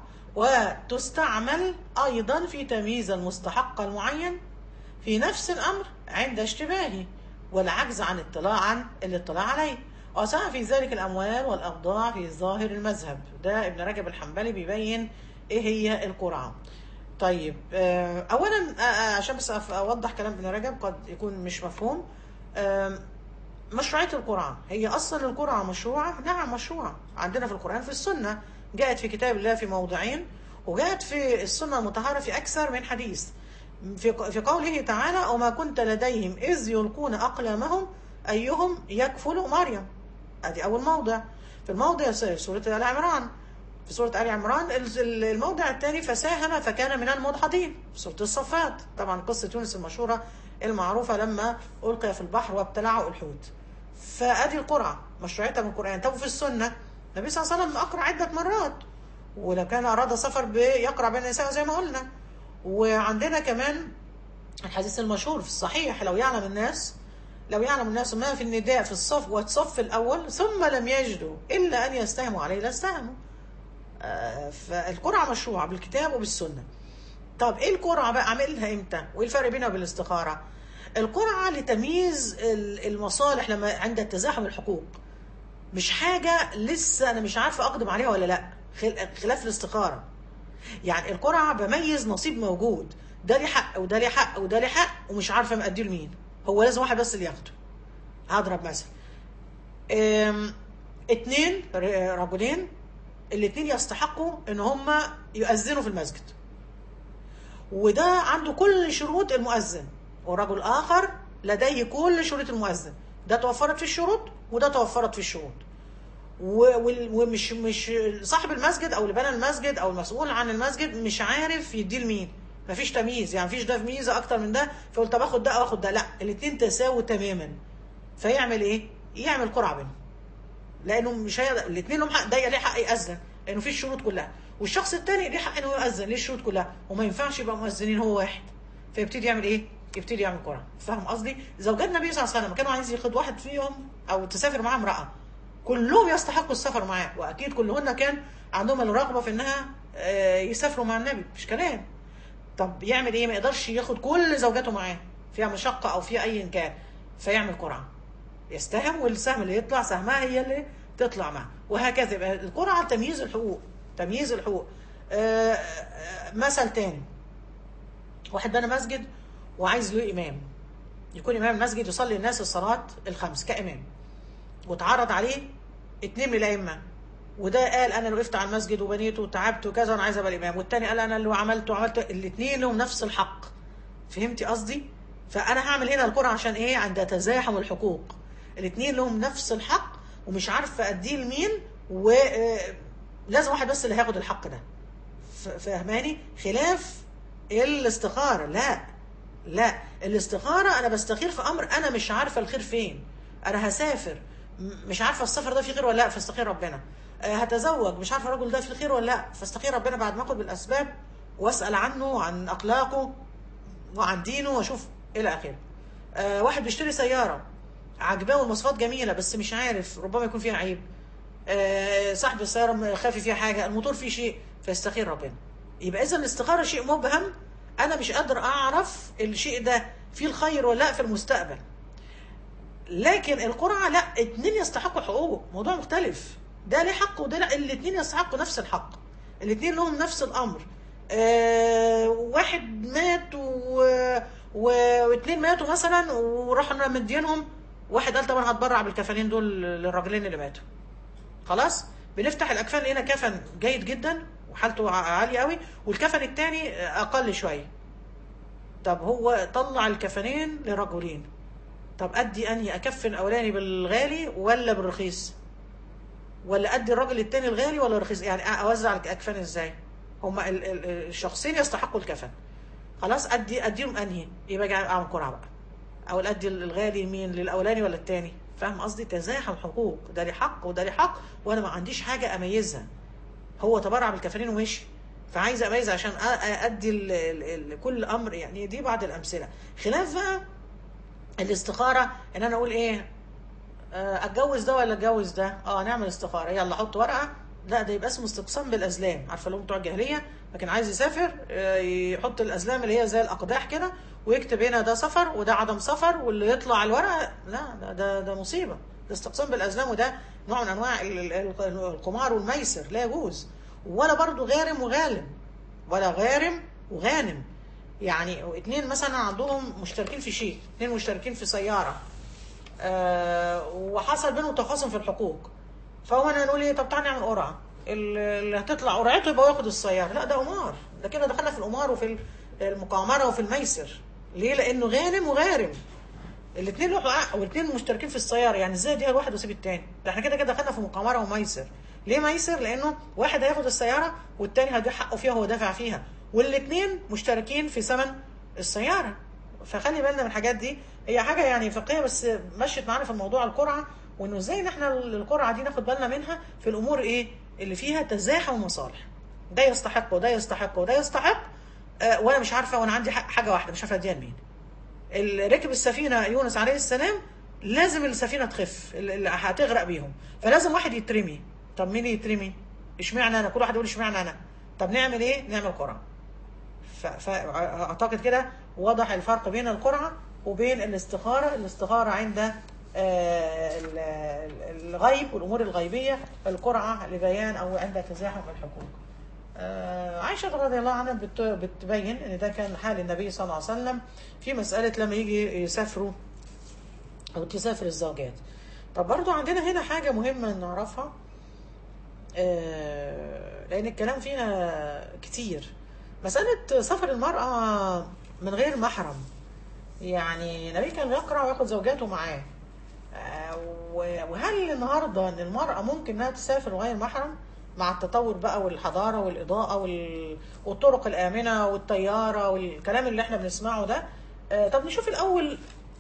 وتستعمل أيضا في تمييز المستحق المعين في نفس الأمر عند اشتباهه والعجز عن اطلاع عن الاطلاع عليه وسواء في ذلك الأموال والأبضاع في ظاهر المذهب ده ابن رجب الحنبلي بيبين إيه هي القرعة طيب آه، أولا آه، آه، عشان بس أف- أوضح كلام ابن رجب قد يكون مش مفهوم آم، مشروعية القرعة هي أصلا القرعة مشروعة نعم مشروعة عندنا في القرآن في السنة جاءت في كتاب الله في موضعين وجاءت في السنة المطهرة في أكثر من حديث في في قوله تعالى وما كنت لديهم إذ يلقون أقلامهم أيهم يكفل مريم أدي أول موضع في الموضع في سورة آل عمران في سورة آل عمران ال- ال- الموضع الثاني فساهم فكان من المدحضين في سورة الصفات طبعا قصة يونس المشهورة المعروفة لما ألقي في البحر وابتلعه الحوت فأدي القرعة مشروعيتها من القرآن طب في السنة النبي صلى الله عليه وسلم أقرأ عدة مرات ولو كان أراد سفر بيقرأ بين النساء زي ما قلنا وعندنا كمان الحديث المشهور في الصحيح لو يعلم الناس لو يعلم الناس ما في النداء في الصف والصف الأول ثم لم يجدوا إلا أن يستهموا عليه لاستهموا آه، فالقرعة مشروعة بالكتاب وبالسنة طب ايه القرعه بقى اعملها امتى وايه الفرق بينها وبين الاستخاره القرعه لتمييز ال- المصالح لما عند التزاحم الحقوق مش حاجه لسه انا مش عارفه اقدم عليها ولا لا خل- خلاف الاستخاره يعني القرعه بميز نصيب موجود ده ليه حق وده ليه حق وده ليه حق ومش عارفه مأديه لمين هو لازم واحد بس اللي ياخده هضرب مثل أم، اتنين ر- رجلين الاتنين يستحقوا ان هم يؤذنوا في المسجد وده عنده كل شروط المؤذن ورجل اخر لديه كل شروط المؤذن ده توفرت في الشروط وده توفرت في الشروط و- وال- ومش مش صاحب المسجد او اللي بنى المسجد او المسؤول عن المسجد مش عارف يديه لمين مفيش تمييز يعني مفيش ده في ميزه اكتر من ده فقلت طب اخد ده او اخد ده لا الاثنين تساووا تماما فيعمل ايه؟ يعمل قرعه بينهم لانه مش هي الاثنين لهم حق ده ليه حق يأذن لانه في الشروط كلها والشخص الثاني ليه حق انه يؤذن ليه الشروط كلها وما ينفعش يبقى مؤذنين هو واحد فيبتدي يعمل ايه؟ يبتدي يعمل قرعه فاهم قصدي؟ زوجات النبي صلى الله عليه وسلم كانوا عايزين ياخد واحد فيهم او تسافر معاه امراه كلهم يستحقوا السفر معاه واكيد كلهن كان عندهم الرغبه في انها آه، يسافروا مع النبي مش كلام طب يعمل ايه ما يقدرش ياخد كل زوجاته معاه فيها مشقه او فيها اي كان فيعمل قرعه يستهم والسهم اللي يطلع سهمها هي اللي تطلع معه وهكذا يبقى القرعه تمييز الحقوق تمييز الحقوق آه، آه، مثل تاني واحد بنى مسجد وعايز له امام يكون امام المسجد يصلي الناس الصلاه الخمس كامام واتعرض عليه اتنين من الائمه وده قال انا اللي وقفت على المسجد وبنيت وتعبت وكذا وانا عايز ابقى الامام والتاني قال انا اللي عملت وعملت الاثنين لهم نفس الحق فهمتي قصدي فانا هعمل هنا القرعه عشان ايه عند تزاحم الحقوق الاثنين لهم نفس الحق ومش عارفه اديه لمين ولازم واحد بس اللي هياخد الحق ده ف- فاهماني خلاف الاستخاره لا لا الاستخاره انا بستخير في امر انا مش عارفه الخير فين انا هسافر م- مش عارفه السفر ده فيه خير ولا لا فاستخير ربنا آه، هتزوج مش عارفه الرجل ده فيه خير ولا لا فاستخير ربنا بعد ما اخد بالاسباب واسال عنه وعن اخلاقه وعن دينه واشوف الى اخره آه، واحد بيشتري سياره عجباه والمواصفات جميله بس مش عارف ربما يكون فيها عيب آه، صاحب السياره خافي فيها حاجه الموتور فيه شيء فيستخير ربنا يبقى اذا الاستخاره شيء مبهم انا مش قادر اعرف الشيء ده فيه الخير ولا لا في المستقبل لكن القرعه لا اتنين يستحقوا حقوق موضوع مختلف ده ليه حق وده لا الاتنين يستحقوا نفس الحق الاتنين لهم نفس الامر آه واحد مات و... و... واتنين ماتوا مثلا وراحوا مدينهم واحد قال طب انا هتبرع بالكفنين دول للراجلين اللي ماتوا خلاص بنفتح الاكفان لقينا كفن جيد جدا وحالته ع- عاليه قوي والكفن الثاني اقل شويه طب هو طلع الكفنين لرجلين طب ادي انهي اكفن الاولاني بالغالي ولا بالرخيص ولا ادي الراجل التاني الغالي ولا الرخيص يعني اوزع الاكفان ازاي هما ال- ال- الشخصين يستحقوا الكفن خلاص ادي اديهم انهي يبقى اجي اعمل قرعه بقى او ادي الغالي مين للاولاني ولا التاني فاهم قصدي تزاحم حقوق ده لي حق وده لي حق وانا ما عنديش حاجه اميزها هو تبرع بالكفنين ومشي فعايز اميز عشان أ- أ- ادي ال ال ال كل امر يعني دي بعض الامثله خلاف بقى الاستخاره ان انا اقول ايه آه، اتجوز ده ولا اتجوز ده اه نعمل استخاره يلا حط ورقه لا ده يبقى اسمه استقسام بالازلام عارفه اللي هم بتوع الجاهليه لكن عايز يسافر آه، يحط الازلام اللي هي زي الاقداح كده ويكتب هنا ده سفر وده عدم سفر واللي يطلع على الورقه لا ده ده, ده مصيبه ده استقسام بالازلام وده نوع من انواع ال- ال- ال- القمار والميسر لا يجوز ولا برضو غارم وغالم ولا غارم وغانم يعني اتنين مثلا عندهم مشتركين في شيء اتنين مشتركين في سياره آه، وحصل بينهم تخاصم في الحقوق فهو انا نقول ايه طب تعالى نعمل قرعه اللي هتطلع قرعته يبقى ياخد السياره لا ده قمار ده كده دخلنا في القمار وفي المقامره وفي الميسر ليه لانه غانم وغارم الاثنين له حق والاثنين مشتركين في السياره يعني ازاي اديها لواحد واسيب الثاني ده احنا كده كده دخلنا في مقامره وميسر ليه ميسر لانه واحد هياخد السياره والثاني هيدي حقه فيها وهو دافع فيها والاثنين مشتركين في ثمن السياره فخلي بالنا من الحاجات دي هي حاجه يعني فقهيه بس مشيت معانا في موضوع القرعه وانه ازاي ان احنا القرعه دي ناخد بالنا منها في الامور ايه اللي فيها تزاحم مصالح ده يستحق وده يستحق وده يستحق آه وانا مش عارفه وانا عندي حق- حاجه واحده مش عارفه اديها لمين اللي ركب السفينه يونس عليه السلام لازم السفينه تخف اللي هتغرق بيهم فلازم واحد يترمي طب مين يترمي اشمعنى انا كل واحد يقول اشمعنى انا طب نعمل ايه نعمل قرعه ف- فاعتقد كده وضح الفرق بين القرعه وبين الاستخاره الاستخاره عند آه، ال- ال- الغيب والامور الغيبيه القرعه لبيان او عند تزاحم الحقوق آه، عائشة رضي الله عنها بت- بتبين ان ده كان حال النبي صلى الله عليه وسلم في مسألة لما يجي يسافروا او تسافر الزوجات طب برضو عندنا هنا حاجة مهمة نعرفها آه، لان الكلام فيها كتير مسألة سفر المرأة من غير محرم يعني النبي كان يقرأ وياخد زوجاته معاه آه، و- وهل النهارده ان المرأة ممكن انها تسافر غير محرم مع التطور بقى والحضارة والإضاءة وال- والطرق الآمنة والطيارة والكلام اللي احنا بنسمعه ده آه، طب نشوف الأول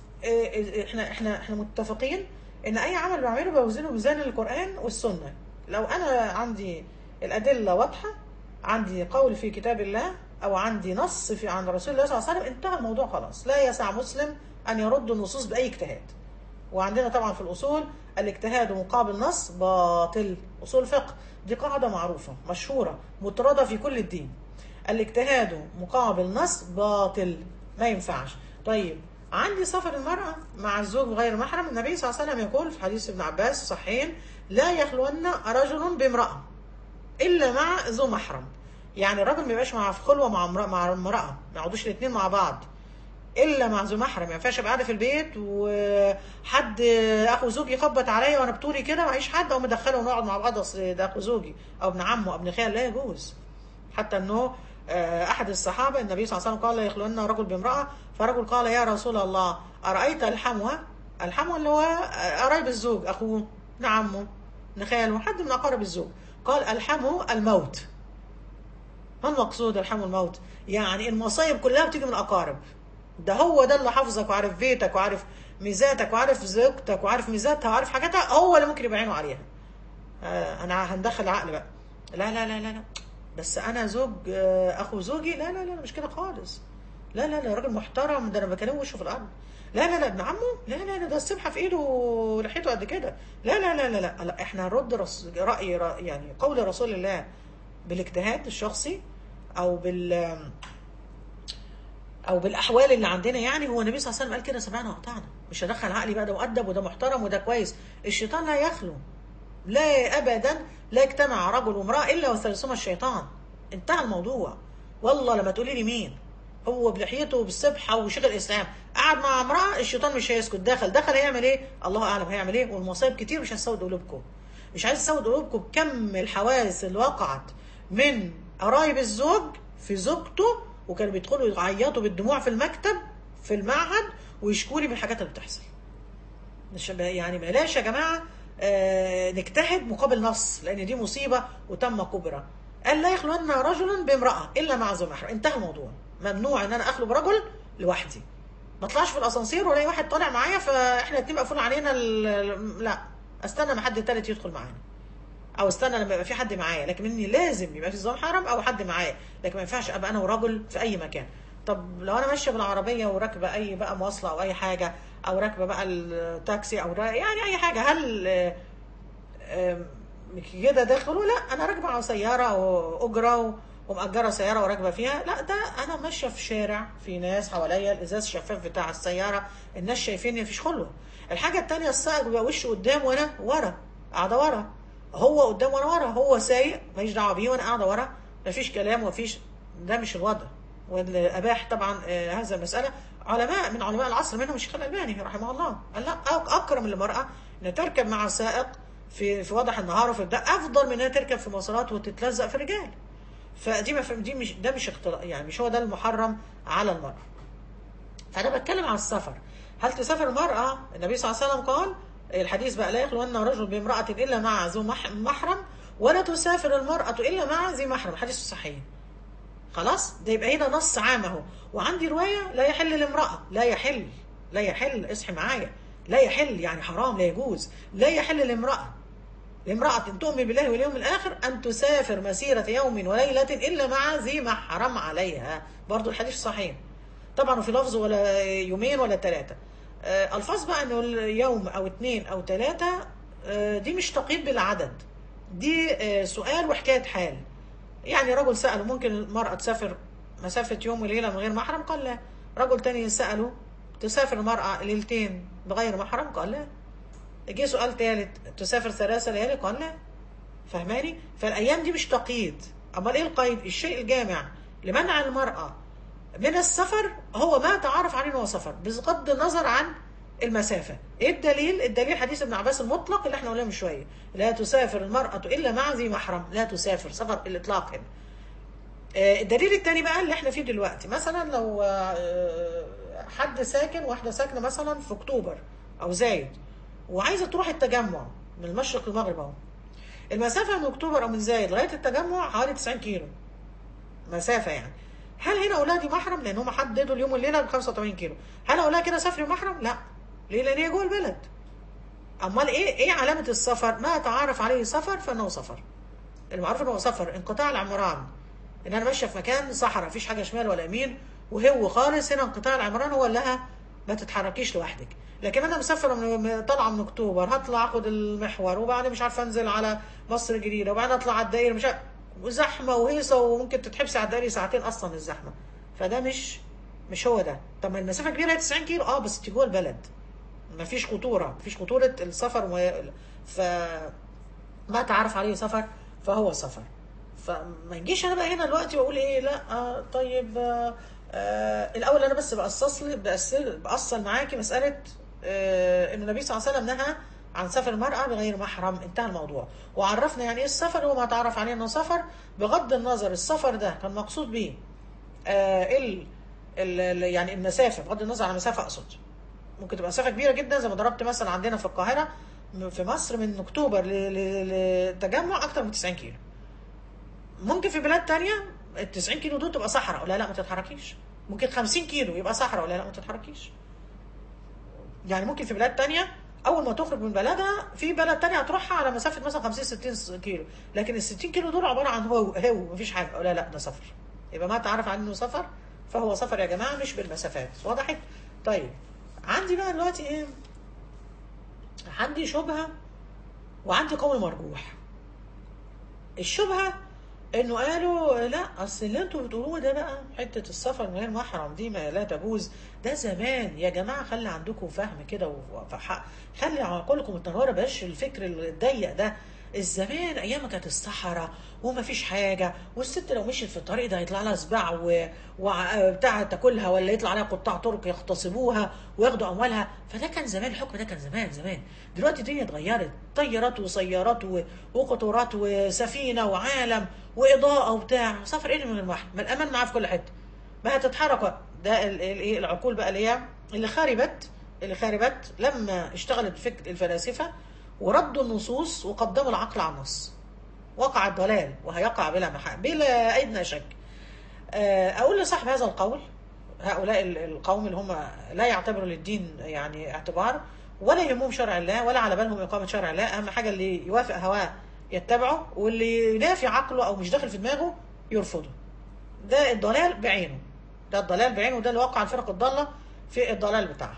آه، احنا احنا احنا متفقين ان اي عمل بعمله بوزنه بميزان القرآن والسنة لو انا عندي الأدلة واضحة عندي قول في كتاب الله او عندي نص في عن رسول الله صلى الله عليه وسلم انتهى الموضوع خلاص لا يسع مسلم ان يرد النصوص باي اجتهاد وعندنا طبعا في الاصول الاجتهاد مقابل نص باطل اصول فقه دي قاعده معروفه مشهوره مطرده في كل الدين الاجتهاد مقابل نص باطل ما ينفعش طيب عندي سفر المرأة مع الزوج غير محرم النبي صلى الله عليه وسلم يقول في حديث ابن عباس صحيحين لا يخلون رجل بامرأة الا مع ذو محرم يعني الراجل ما يبقاش مع في خلوه مع امراه مع امراه ما يقعدوش الاثنين مع بعض الا مع ذو محرم ما ينفعش ابقى قاعده في البيت وحد اخو زوجي يخبط عليا وانا بطولي كده معيش حد او مدخله ونقعد مع بعض اصل ده اخو زوجي او ابن عمه او ابن خال لا يجوز حتى انه آه، احد الصحابه النبي صلى الله عليه وسلم قال لا يخلون رجل بامراه فرجل قال يا رسول الله ارايت الحموى الحموى اللي هو آه، قرايب الزوج اخوه ابن عمه ابن خاله حد من اقارب الزوج قال الحمه الموت ما المقصود الحمو الموت يعني المصايب كلها بتيجي من الاقارب ده هو ده اللي حافظك وعارف بيتك وعارف ميزاتك وعارف زوجتك وعارف ميزاتها وعارف حاجاتها هو اللي ممكن يبقى عينه عليها آه انا هندخل عقل بقى لا لا لا لا لا بس انا زوج آه اخو زوجي لا لا لا مش كده خالص لا لا لا راجل محترم ده انا بكلمه وشه في الارض لا لا لا ابن عمه لا لا لا ده السبحه في ايده ولحيته قد كده لا لا لا لا لا, لا احنا هنرد رس... راي رأي- يعني قول رسول الله بالاجتهاد الشخصي او بال او بالاحوال اللي عندنا يعني هو النبي صلى الله عليه وسلم قال كده سمعنا وقطعنا مش هدخل عقلي بقى ده مؤدب وده محترم وده كويس الشيطان لا يخلو لا ابدا لا يجتمع رجل وامراه الا وثالثهما الشيطان انتهى الموضوع والله لما تقولي لي مين هو بلحيته بالسبحه وشيخ الاسلام قعد مع امراه الشيطان مش هيسكت دخل دخل هيعمل ايه الله اعلم هيعمل ايه والمصايب كتير مش هتسود قلوبكم مش عايز تسود قلوبكم بكم الحوادث اللي وقعت من قرايب الزوج في زوجته وكانوا بيدخلوا يعيطوا بالدموع في المكتب في المعهد ويشكوا لي من الحاجات اللي بتحصل مش يعني بلاش يا جماعه آه نجتهد مقابل نص لان دي مصيبه وتم كبرى قال لا يخلون رجل بامراه الا مع ذو محرم انتهى الموضوع ممنوع ان انا اخلو برجل لوحدي ما اطلعش في الاسانسير والاقي واحد طالع معايا فاحنا الاتنين مقفول علينا ال- لا استنى ما حد تالت يدخل معانا او استنى لما يبقى في حد معايا لكن اني لازم يبقى في نظام حرم او حد معايا لكن ما ينفعش ابقى انا ورجل في اي مكان طب لو انا ماشيه بالعربيه وراكبه اي بقى مواصله او اي حاجه او راكبه بقى التاكسي او را- يعني اي حاجه هل آه، آه، كده دخلوا لا انا راكبه على سياره او اجره و- ومأجره سياره وراكبه فيها لا ده انا ماشيه في شارع في ناس حواليا الازاز شفاف بتاع السياره الناس شايفيني مفيش خلوه الحاجه التانية السائق بيبقى وشه قدام وانا ورا قاعده ورا هو قدام وانا ورا هو سايق ماليش دعوه بيه وانا قاعده ورا مفيش كلام ومفيش ده مش الوضع واللي اباح طبعا آه، هذا المساله علماء من علماء العصر منهم الشيخ الالباني رحمه الله قال لا أك- اكرم للمراه ان تركب مع السائق في في وضح النهار وفي ده افضل من انها تركب في مواصلات وتتلزق في الرجال فدي ما دي مش ده مش اختلاط يعني مش هو ده المحرم على المراه فانا بتكلم عن السفر هل تسافر المراه النبي صلى الله عليه وسلم قال الحديث بقى لا يخلون رجل بامراه الا مع ذو مح- محرم ولا تسافر المراه الا مع ذي محرم حديث صحيح خلاص ده يبقى هنا نص عام اهو وعندي روايه لا يحل لامراه لا يحل لا يحل اصحي معايا لا يحل يعني حرام لا يجوز لا يحل لامراه لامرأة تؤمن بالله واليوم الآخر أن تسافر مسيرة يوم وليلة إلا مع ذي محرم عليها برضو الحديث صحيح طبعا وفي لفظ ولا يومين ولا ثلاثة آه، ألفاظ بقى أنه يوم أو اثنين أو ثلاثة آه، دي مش تقييد بالعدد دي آه، سؤال وحكاية حال يعني رجل سأله ممكن المرأة تسافر مسافة يوم وليلة من غير محرم قال لا رجل تاني سأله تسافر المرأة ليلتين بغير محرم قال لا جه سؤال ثالث تسافر ثلاثة ليالي قال لا فهماني فالأيام دي مش تقييد أمال إيه القيد الشيء الجامع لمنع المرأة من السفر هو ما تعرف عليه إن هو سفر بغض النظر عن المسافة ايه الدليل الدليل حديث ابن عباس المطلق اللي احنا قلناه من شوية لا تسافر المرأة إلا مع ذي محرم لا تسافر سفر الإطلاق هنا آه، الدليل التاني بقى اللي احنا فيه دلوقتي مثلا لو آه، حد ساكن واحدة ساكنة مثلا في أكتوبر أو زايد وعايزة تروح التجمع من المشرق للمغرب أهو المسافة من أكتوبر أو من زايد لغاية التجمع حوالي 90 كيلو مسافة يعني هل هنا أولادي محرم لأن هم حددوا اليوم والليلة ب 85 كيلو هل أقول لها كده سافري محرم؟ لا ليه؟ لأن هي جوه البلد أمال إيه إيه علامة السفر؟ ما تعرف عليه سفر فإنه سفر المعروف إنه سفر انقطاع العمران ان انا ماشيه في مكان صحراء مفيش حاجه شمال ولا يمين وهو خالص هنا انقطاع العمران هو اللي لها ما تتحركيش لوحدك لكن انا مسافره من طالعه من اكتوبر هطلع اخد المحور وبعدين مش عارفه انزل على مصر الجديده وبعدين اطلع على الدائري مش عارف وزحمه وهيصه وممكن تتحبسي على الدائري ساعتين اصلا الزحمه فده مش مش هو ده طب ما المسافه كبيره هي 90 كيلو اه بس انت جوه البلد مفيش خطوره مفيش خطوره السفر و... ف ما تعرف عليه سفر فهو سفر فما يجيش انا بقى هنا دلوقتي واقول ايه لا آه طيب آه آه الاول انا بس بقصص لي بأصل, بأصل معاكي مساله آه ان النبي صلى الله عليه وسلم نهى عن سفر المرأة بغير محرم انتهى الموضوع وعرفنا يعني ايه السفر وما تعرف عليه انه سفر بغض النظر السفر ده كان مقصود بيه آه ال ال يعني المسافة بغض النظر عن المسافة اقصد ممكن تبقى مسافة كبيرة جدا زي ما ضربت مثلا عندنا في القاهرة في مصر من اكتوبر للتجمع اكتر من 90 كيلو ممكن في بلاد تانية ال 90 كيلو دول تبقى صحراء ولا لا ما تتحركيش ممكن 50 كيلو يبقى صحراء ولا لا ما تتحركيش يعني ممكن في بلاد تانية اول ما تخرج من بلدها في بلد تانية هتروحها على مسافة مثلا 50 60 كيلو لكن ال 60 كيلو دول عبارة عن هو هو مفيش حاجة ولا لا ده سفر يبقى ما تعرف عنه سفر فهو سفر يا جماعة مش بالمسافات وضحت طيب عندي بقى دلوقتي ايه عندي شبهة وعندي قول مرجوح الشبهة انه قالوا لا اصل اللي انتوا بتقولوه ده بقى حته السفر من غير محرم دي ما لا تجوز ده زمان يا جماعه خلي عندكم فهم كده وفحق خلي عقولكم متنوره بلاش الفكر الضيق ده الزمان ايام ما كانت الصحراء وما فيش حاجه والست لو مشيت في الطريق ده هيطلع لها سباع و... وبتاع تاكلها ولا يطلع عليها قطاع طرق يغتصبوها وياخدوا اموالها فده كان زمان الحكم ده كان زمان زمان دلوقتي الدنيا اتغيرت طيارات وسيارات و... وقطورات وسفينه وعالم واضاءه وبتاع سفر ايه من المحن ما الامان معاه في كل حته ما هتتحرك ده الايه العقول بقى اللي هي اللي خربت اللي خربت لما اشتغلت فكر الفلاسفه وردوا النصوص وقدموا العقل على النص وقع الضلال وهيقع بلا محا بلا ادنى شك اقول لصاحب هذا القول هؤلاء القوم اللي هم لا يعتبروا للدين يعني اعتبار ولا يهمهم شرع الله ولا على بالهم اقامه شرع الله اهم حاجه اللي يوافق هواه يتبعه واللي ينافي عقله او مش داخل في دماغه يرفضه ده الضلال بعينه ده الضلال بعينه وده اللي وقع الفرق الضاله في الضلال بتاعها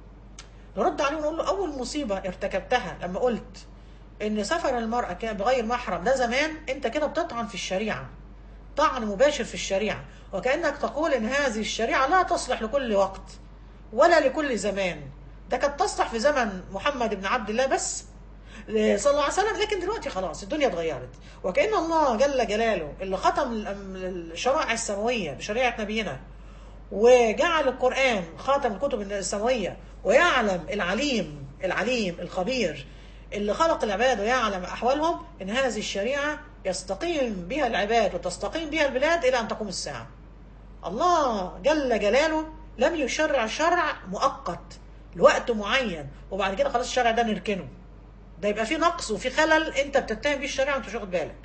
نرد عليه ونقول له اول مصيبه ارتكبتها لما قلت ان سفر المراه كان بغير محرم ده زمان انت كده بتطعن في الشريعه طعن مباشر في الشريعه وكانك تقول ان هذه الشريعه لا تصلح لكل وقت ولا لكل زمان ده كانت تصلح في زمن محمد بن عبد الله بس صلى الله عليه وسلم لكن دلوقتي خلاص الدنيا اتغيرت وكأن الله جل جلاله اللي ختم الشرائع السماوية بشريعة نبينا وجعل القرآن خاتم الكتب السماوية ويعلم العليم العليم الخبير اللي خلق العباد ويعلم أحوالهم إن هذه الشريعة يستقيم بها العباد وتستقيم بها البلاد إلى أن تقوم الساعة الله جل جلاله لم يشرع شرع مؤقت لوقت معين وبعد كده خلاص الشرع ده نركنه ده يبقى في نقص وفي خلل انت بتتهم بيه الشريعه وانت مش واخد بالك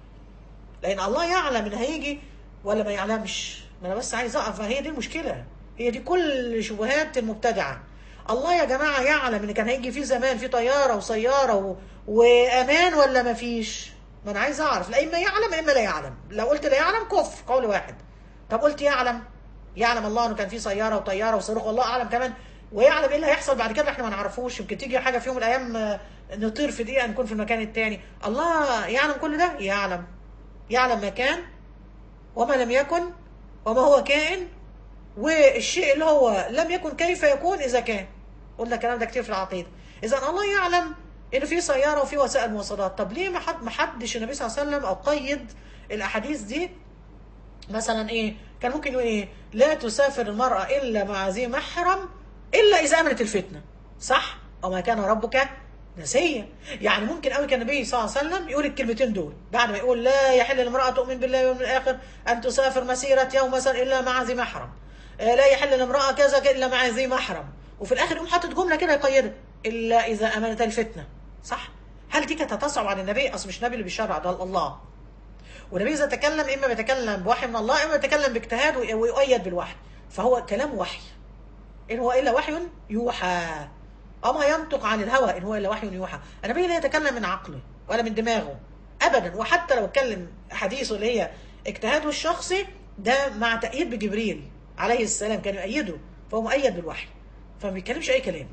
لان الله يعلم ان هيجي ولا ما يعلمش ما انا بس عايز اقف هي دي المشكله هي دي كل شبهات المبتدعه الله يا جماعه يعلم ان كان هيجي في زمان في طياره وسياره و... وامان ولا ما فيش ما انا عايز اعرف لا اما يعلم اما لا يعلم لو قلت لا يعلم كفر قول واحد طب قلت يعلم يعلم الله انه كان في سياره وطياره وصاروخ والله اعلم كمان ويعلم ايه اللي هيحصل بعد كده احنا ما نعرفوش يمكن تيجي حاجه في يوم من الايام نطير في دقيقه نكون في المكان التاني الله يعلم كل ده يعلم يعلم ما كان وما لم يكن وما هو كائن والشيء اللي هو لم يكن كيف يكون اذا كان قلنا الكلام ده كتير في العقيده اذا الله يعلم ان في سياره وفي وسائل مواصلات طب ليه ما حد ما حدش النبي صلى الله عليه وسلم او قيد الاحاديث دي مثلا ايه كان ممكن يقول ايه لا تسافر المراه الا مع ذي محرم الا اذا امنت الفتنه صح وما كان ربك نسيا يعني ممكن قوي كان النبي صلى الله عليه وسلم يقول الكلمتين دول بعد ما يقول لا يحل لامراه تؤمن بالله واليوم الاخر ان تسافر مسيره يوم مثلا الا مع ذي محرم آه، لا يحل لامراه كذا كذا الا مع ذي محرم وفي الاخر يقوم حاطط جمله كده يقيدها الا اذا امنت الفتنه صح هل دي كانت هتصعب على النبي اصل مش النبي اللي بيشرع ده الله والنبي اذا تكلم اما بيتكلم بوحي من الله اما بيتكلم باجتهاد وي- ويؤيد بالوحي فهو كلام وحي ان هو الا وحي يوحى اما ينطق عن الهوى ان هو الا وحي يوحى النبي لا يتكلم من عقله ولا من دماغه ابدا وحتى لو اتكلم حديثه اللي هي اجتهاده الشخصي ده مع تأييد بجبريل عليه السلام كان يؤيده فهو مؤيد بالوحي فما بيتكلمش اي كلام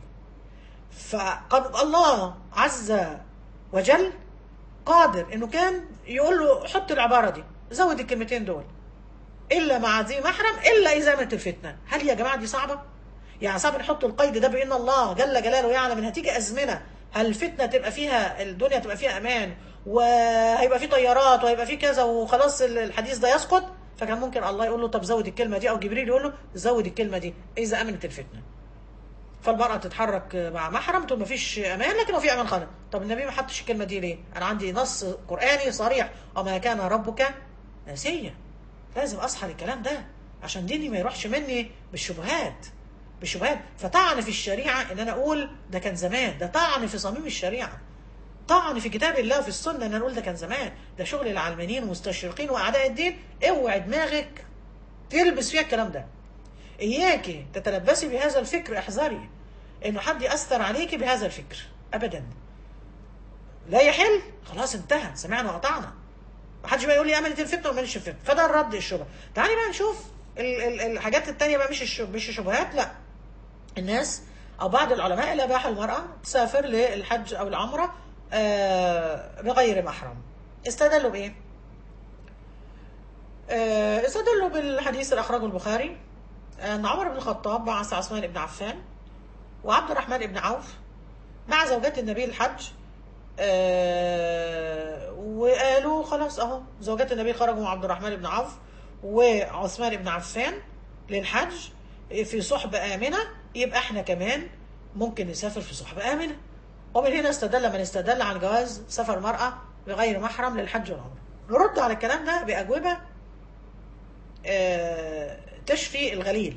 فقد الله عز وجل قادر انه كان يقول له حط العباره دي زود الكلمتين دول الا مع ذي محرم الا اذا امنت الفتنه هل يا جماعه دي صعبه يعني صعب نحط القيد ده بان الله جل جلاله يعلم ان هتيجي ازمنه هل الفتنه تبقى فيها الدنيا تبقى فيها امان وهيبقى في طيارات وهيبقى في كذا وخلاص الحديث ده يسقط فكان ممكن الله يقول له طب زود الكلمه دي او جبريل يقول له زود الكلمه دي اذا امنت الفتنه فالمرأة تتحرك مع محرم تقول مفيش أمان لكن هو في أمان خالص طب النبي ما حطش الكلمة دي ليه؟ أنا عندي نص قرآني صريح وما كان ربك نسيا لازم أصحى للكلام ده عشان ديني ما يروحش مني بالشبهات بالشبهات فطعن في الشريعة إن أنا أقول ده كان زمان ده طعن في صميم الشريعة طعن في كتاب الله وفي السنة إن أنا أقول ده كان زمان ده شغل العلمانيين والمستشرقين وأعداء الدين اوعي دماغك تلبس فيها الكلام ده إياك تتلبسي بهذا الفكر احذري إنه حد يأثر عليك بهذا الفكر أبدا لا يحل خلاص انتهى سمعنا وقطعنا ما حدش بقى يقول لي امنت الفتنه وما امنتش الفتنه فده الرد الشبهه تعالي بقى نشوف ال- ال- الحاجات التانية بقى مش الشب... مش الشبهات لا الناس او بعض العلماء اللي اباح المراه تسافر للحج او العمره آه، بغير محرم استدلوا بايه؟ آه، استدلوا بالحديث اللي اخرجه البخاري ان عمر بن الخطاب بعث عثمان بن عفان وعبد الرحمن بن عوف مع زوجات النبي الحج آه، وقالوا خلاص اهو زوجات النبي خرجوا مع عبد الرحمن بن عوف وعثمان بن عفان للحج في صحبة آمنة يبقى احنا كمان ممكن نسافر في صحبة آمنة ومن هنا استدل من استدل عن جواز سفر المرأة بغير محرم للحج والعمرة نرد على الكلام ده بأجوبة آه، تشفي الغليل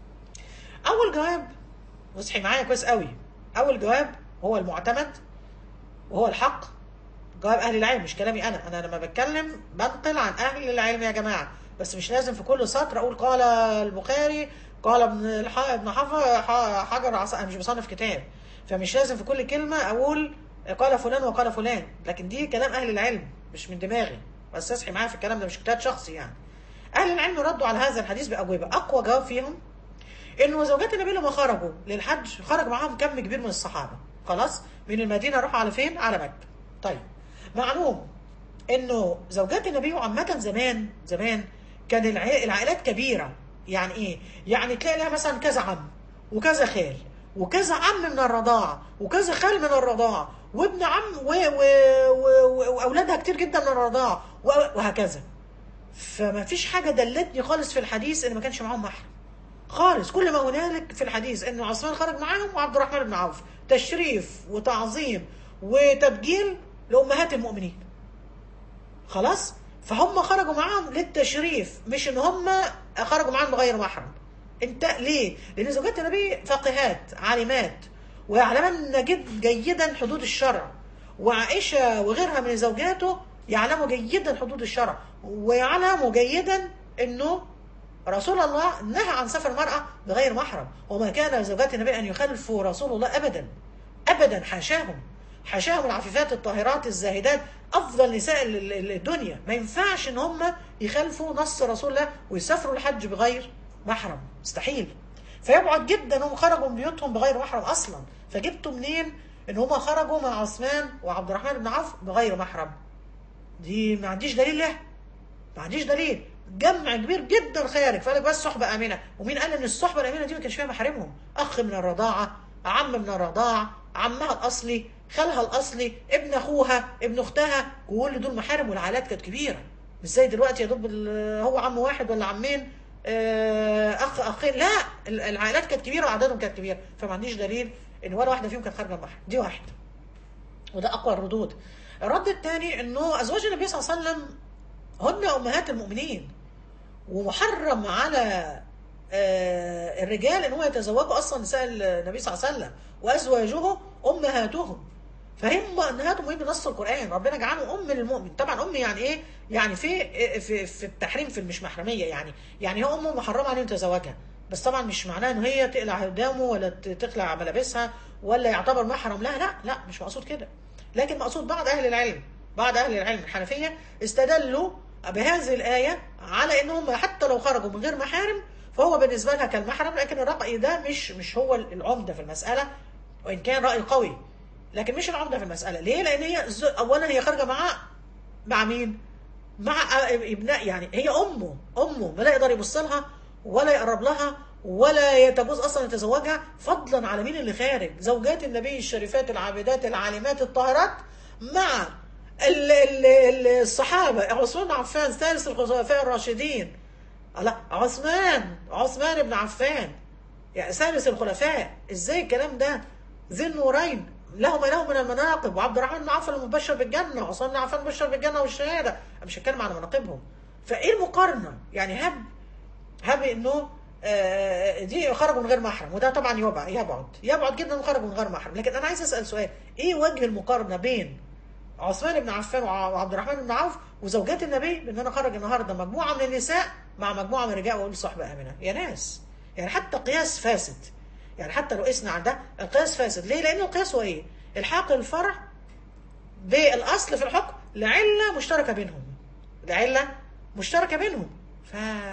أول جواب واصحي معايا كويس قوي أول جواب هو المعتمد وهو الحق جواب اهل العلم مش كلامي انا انا لما بتكلم بنقل عن اهل العلم يا جماعه بس مش لازم في كل سطر اقول قال البخاري قال ابن الح... ابن حف- ح- حجر عصا انا مش بصنف كتاب فمش لازم في كل كلمه اقول قال فلان وقال فلان لكن دي كلام اهل العلم مش من دماغي بس اصحي معايا في الكلام ده مش اجتهاد شخصي يعني اهل العلم ردوا على هذا الحديث باجوبه اقوى جواب فيهم انه زوجات النبي لما خرجوا للحج خرج معاهم كم كبير من الصحابه خلاص من المدينه راحوا على فين على مكه طيب معلوم انه زوجات النبي عامه زمان زمان كان الع- العائلات كبيره يعني ايه يعني تلاقي لها مثلا كذا عم وكذا خال وكذا عم من الرضاعه وكذا خال من الرضاعه وابن عم و... و... و... واولادها كتير جدا من الرضاعه و... وهكذا فما فيش حاجه دلتني خالص في الحديث ان ما كانش معاهم محرم خالص كل ما هنالك في الحديث انه عثمان خرج معاهم وعبد الرحمن بن عوف تشريف وتعظيم وتبجيل لامهات المؤمنين خلاص فهم خرجوا معاهم للتشريف مش ان هم خرجوا معاهم بغير محرم انت ليه لان زوجات النبي فقيهات عالمات ويعلمن جد جيدا حدود الشرع وعائشه وغيرها من زوجاته يعلموا جيدا حدود الشرع ويعلموا جيدا انه رسول الله نهى عن سفر المرأة بغير محرم وما كان زوجات النبي أن يخالفوا رسول الله أبدا أبدا حاشاهم حاشاهم العفيفات الطاهرات الزاهدات أفضل نساء ال- ال- الدنيا ما ينفعش إن هم يخالفوا نص رسول الله ويسافروا الحج بغير محرم مستحيل فيبعد جدا هم خرجوا من بيوتهم بغير محرم أصلا فجبتوا منين إن هم خرجوا مع عثمان وعبد الرحمن بن عوف بغير محرم دي ما عنديش دليل له ما عنديش دليل جمع كبير جدا خارج فقال لك بس صحبه امنه ومين قال ان الصحبه الامنه دي ما كانش فيها محارمهم اخ من الرضاعه عم من الرضاعه عمها الاصلي خالها الاصلي ابن اخوها ابن اختها كل دول محارم والعائلات كانت كبيره مش زي دلوقتي يا دوب ال- هو عم واحد ولا عمين آه، اخ اخين لا ال- العائلات كانت كبيره وعددهم كانت كبيره فما عنديش دليل ان ولا واحده فيهم كانت خارجه المحرم دي واحده وده اقوى الردود الرد الثاني انه ازواج النبي صلى الله عليه وسلم هن امهات المؤمنين ومحرم على آه، الرجال ان هو يتزوجوا اصلا نساء النبي صلى الله عليه وسلم وازواجه امهاتهم فهم امهاتهم ايه بنص القران ربنا جعلهم ام للمؤمن طبعا ام يعني ايه يعني في في في التحريم في مش محرميه يعني يعني هي امه محرمه عليه يتزوجها بس طبعا مش معناه ان هي تقلع قدامه ولا ت- تخلع ملابسها ولا يعتبر محرم لها لا لا مش مقصود كده لكن مقصود بعض اهل العلم بعض اهل العلم الحنفيه استدلوا بهذه الايه على انهم حتى لو خرجوا من غير محارم فهو بالنسبه لها كالمحرم لكن الراي ده مش مش هو العمده في المساله وان كان راي قوي لكن مش العمده في المساله ليه لان هي ز- اولا هي خارجه مع مع مين مع ابناء يعني هي امه امه ما لا يقدر يبص لها ولا يقرب لها ولا تجوز اصلا يتزوجها فضلا على مين اللي خارج زوجات النبي الشريفات العابدات العالمات الطاهرات مع ال ال ال الصحابه عثمان بن عفان ثالث الخلفاء الراشدين لا عثمان عثمان بن عفان يعني ثالث الخلفاء ازاي الكلام ده ذي النورين له ما له من المناقب وعبد الرحمن بن عوف المبشر بالجنه وعثمان بن عفان مبشر بالجنه والشهاده أنا مش هتكلم على مناقبهم فايه المقارنه يعني هب هب انه آه، دي خرجوا من غير محرم وده طبعا يبعد يبعد يبعد جدا انه خرجوا من غير محرم لكن انا عايز اسال سؤال ايه وجه المقارنه بين عثمان بن عفان وع- وعبد الرحمن بن عوف وزوجات النبي بان انا خرج النهارده مجموعه من النساء مع مجموعه من الرجال واقول صحبه امنه يا ناس يعني حتى قياس فاسد يعني حتى لو قسنا عن ده القياس فاسد ليه؟ لان القياس هو ايه؟ الحاق الفرع بالاصل في الحكم لعله مشتركه بينهم لعله مشتركه بينهم ف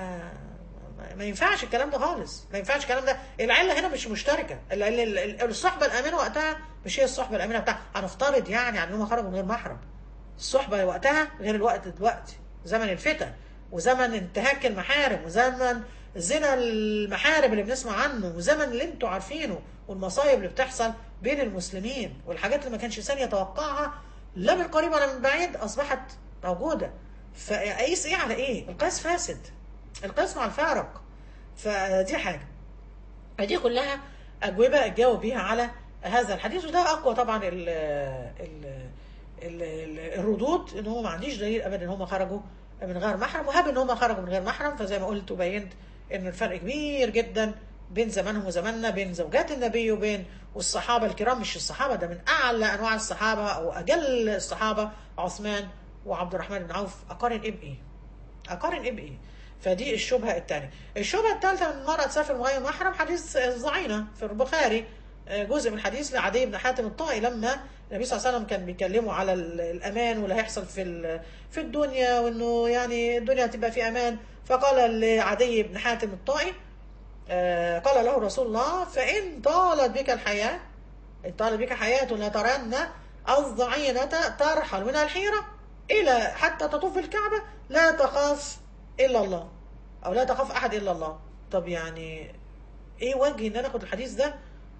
ما ينفعش الكلام ده خالص ما ينفعش الكلام ده العله هنا مش مشتركه ال- ال- ال- الصحبه الامنه وقتها مش هي الصحبه الامنه بتاع هنفترض يعني عن انهم خرجوا من غير محرم الصحبه وقتها غير الوقت دلوقتي زمن الفتن وزمن انتهاك المحارم وزمن زنا المحارم اللي بنسمع عنه وزمن اللي انتوا عارفينه والمصايب اللي بتحصل بين المسلمين والحاجات اللي ما كانش انسان يتوقعها لا من قريب ولا من بعيد اصبحت موجوده فقيس ايه على ايه؟ القياس فاسد القياس مع الفارق فدي حاجه فدي كلها أجوبة أجاوب بيها على هذا الحديث وده أقوى طبعا ال ال ال ال الردود إن هو ما عنديش دليل أبدا إن هم خرجوا من غير محرم وهب إن هم خرجوا من غير محرم فزي ما قلت وبينت إن الفرق كبير جدا بين زمانهم وزماننا بين زوجات النبي وبين والصحابة الكرام مش الصحابة ده من أعلى أنواع الصحابة أو أجل الصحابة عثمان وعبد الرحمن بن عوف أقارن إيه بإيه؟ أقارن إيه بإيه؟ فدي الشبهة الثانية الشبهة الثالثة من المرأة تسافر من غير محرم حديث الزعينة في البخاري جزء من حديث لعدي بن حاتم الطائي لما النبي صلى الله عليه وسلم كان بيكلمه على ال- الامان واللي هيحصل في ال- في الدنيا وانه يعني الدنيا هتبقى في امان فقال لعدي بن حاتم الطائي آه، قال له رسول الله فان طالت بك الحياه ان طالت بك حياه لترن الضعينه ترحل من الحيره الى حتى تطوف الكعبه لا تخاف الا الله او لا تخاف احد الا الله طب يعني ايه وجه ان انا اخد الحديث ده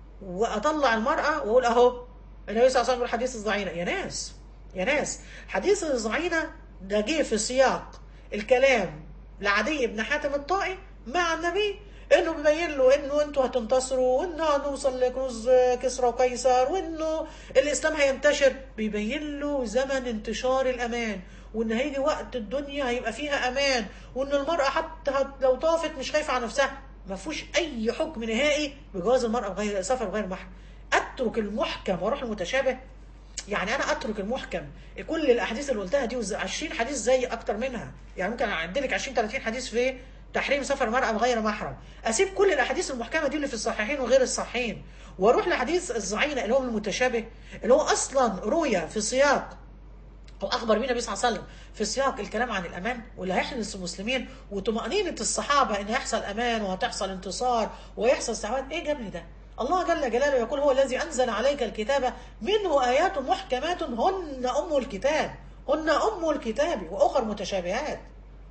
واطلع المراه واقول اهو النبي صلى الله عليه وسلم بيقول حديث الضعينه يا ناس يا ناس حديث الضعينه ده جه في سياق الكلام لعدي بن حاتم الطائي مع النبي انه بيبين له انه انتوا هتنتصروا وانه هنوصل لكنوز كسرى وقيصر وانه الاسلام هينتشر بيبين له زمن انتشار الامان وان هيجي وقت الدنيا هيبقى فيها امان وان المراه حتى هت- لو طافت مش خايفه على نفسها ما فيهوش اي حكم نهائي بجواز المراه بغير سفر بغير محرم اترك المحكم واروح المتشابه يعني انا اترك المحكم كل الاحاديث اللي قلتها دي وز- 20 حديث زي اكتر منها يعني ممكن اعد لك 20 30 حديث في تحريم سفر المرأة بغير محرم اسيب كل الاحاديث المحكمه دي اللي في الصحيحين وغير الصحيحين واروح لحديث الزعينه اللي هو المتشابه اللي هو اصلا روي في سياق او اخبر بيه النبي صلى الله عليه وسلم في سياق الكلام عن الامان واللي هيحدث المسلمين وطمانينه الصحابه ان هيحصل امان وهتحصل انتصار ويحصل سعوات ايه جاب لي ده؟ الله جل جلاله يقول هو الذي انزل عليك الكتاب منه ايات محكمات هن ام الكتاب هن ام الكتاب واخر متشابهات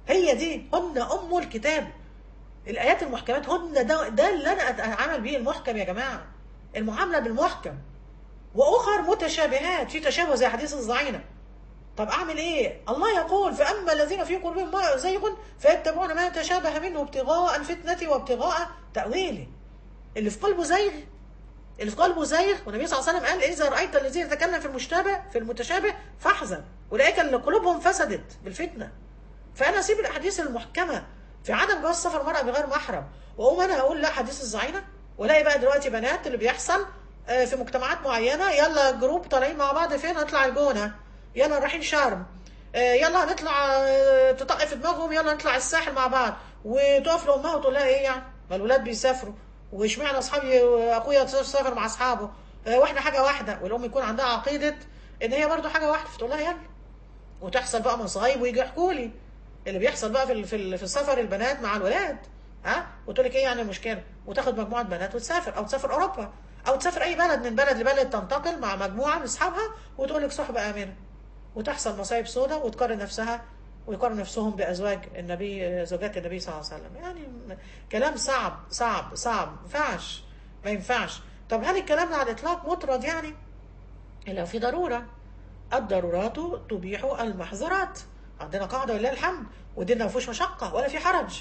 هي دي هن ام الكتاب الايات المحكمات هن ده, ده اللي انا اتعامل بيه المحكم يا جماعه المعامله بالمحكم واخر متشابهات في تشابه زي حديث الزعينه طب اعمل ايه الله يقول فاما الذين في قلوبهم ما زيغ فيتبعون ما تشابه منه ابتغاء الفتنه وابتغاء تاويله اللي في قلبه زيغ اللي في قلبه زيغ والنبي صلى الله عليه وسلم قال اذا رايت الذين يتكلم في المشتبه في المتشابه فاحذر اولئك اللي قلوبهم فسدت بالفتنه فانا اسيب الاحاديث المحكمه في عدم جواز سفر المراه بغير محرم واقوم انا اقول لا حديث الزعينه والاقي بقى دلوقتي بنات اللي بيحصل آه، في مجتمعات معينه يلا جروب طالعين مع بعض فين هنطلع الجونه يلا رايحين شرم آه، يلا هنطلع آه، تطق في دماغهم يلا نطلع الساحل مع بعض وتقف لامها وتقول لها ايه يعني ما الولاد بيسافروا واشمعنى اصحابي اخويا سافر مع اصحابه آه، واحنا حاجه واحده والام يكون عندها عقيده ان هي برضو حاجه واحده فتقول لها يلا وتحصل بقى مصايب ويجي يحكوا لي اللي بيحصل بقى في ال- في ال- في السفر البنات مع الولاد ها وتقول لك ايه يعني المشكله وتاخد مجموعه بنات وتسافر او تسافر اوروبا او تسافر اي بلد من بلد لبلد تنتقل مع مجموعه من اصحابها وتقول لك صحبه امنه وتحصل مصايب سوداء وتقارن نفسها ويقارن نفسهم بازواج النبي زوجات النبي صلى الله عليه وسلم يعني م- كلام صعب صعب صعب ما ينفعش ما ينفعش طب هل الكلام ده على الاطلاق مطرد يعني الا في ضروره الضرورات تبيح المحظورات عندنا قاعده ولله الحمد وديننا ما فيهوش مشقه ولا في حرج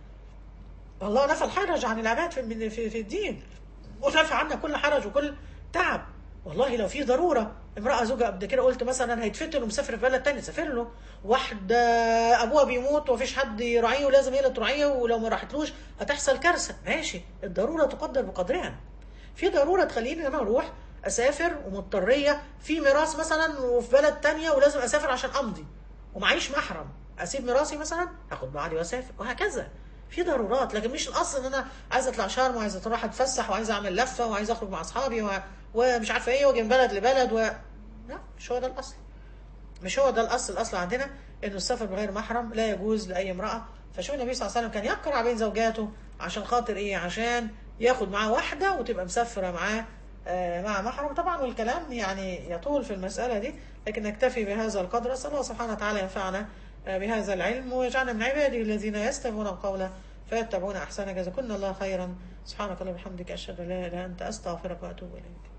الله نفى الحرج عن العباد في في, في الدين ونفى عنا كل حرج وكل تعب والله لو في ضروره امراه زوجها قبل كده قلت مثلا هيتفتن ومسافر في بلد تاني سافر له واحده ابوها بيموت ومفيش حد يراعيه ولازم هي اللي تراعيه ولو ما راحتلوش هتحصل كارثه ماشي الضروره تقدر بقدرها في ضروره تخليني انا اروح اسافر ومضطريه في ميراث مثلا وفي بلد تانية ولازم اسافر عشان امضي ومعيش محرم اسيب ميراثي مثلا هاخد بعضي واسافر وهكذا في ضرورات لكن مش الاصل ان انا عايزه اطلع شرم وعايزه اروح اتفسح وعايزه اعمل لفه وعايزه اخرج مع اصحابي و... ومش عارفه ايه واجي من بلد لبلد و... لا مش هو ده الاصل مش هو ده الاصل الاصل عندنا انه السفر بغير محرم لا يجوز لاي امراه فشوف النبي صلى الله عليه وسلم كان يقرع بين زوجاته عشان خاطر ايه عشان ياخد معاه واحده وتبقى مسافره معاه آه، مع محرم طبعا والكلام يعني يطول في المساله دي لكن نكتفي بهذا القدر اسال الله سبحانه وتعالى ينفعنا آه، بهذا العلم ويجعلنا من عباده الذين يستمعون القول فيتبعون احسنه جزاكم الله خيرا سبحانك اللهم وبحمدك اشهد ان لا اله الا انت استغفرك واتوب اليك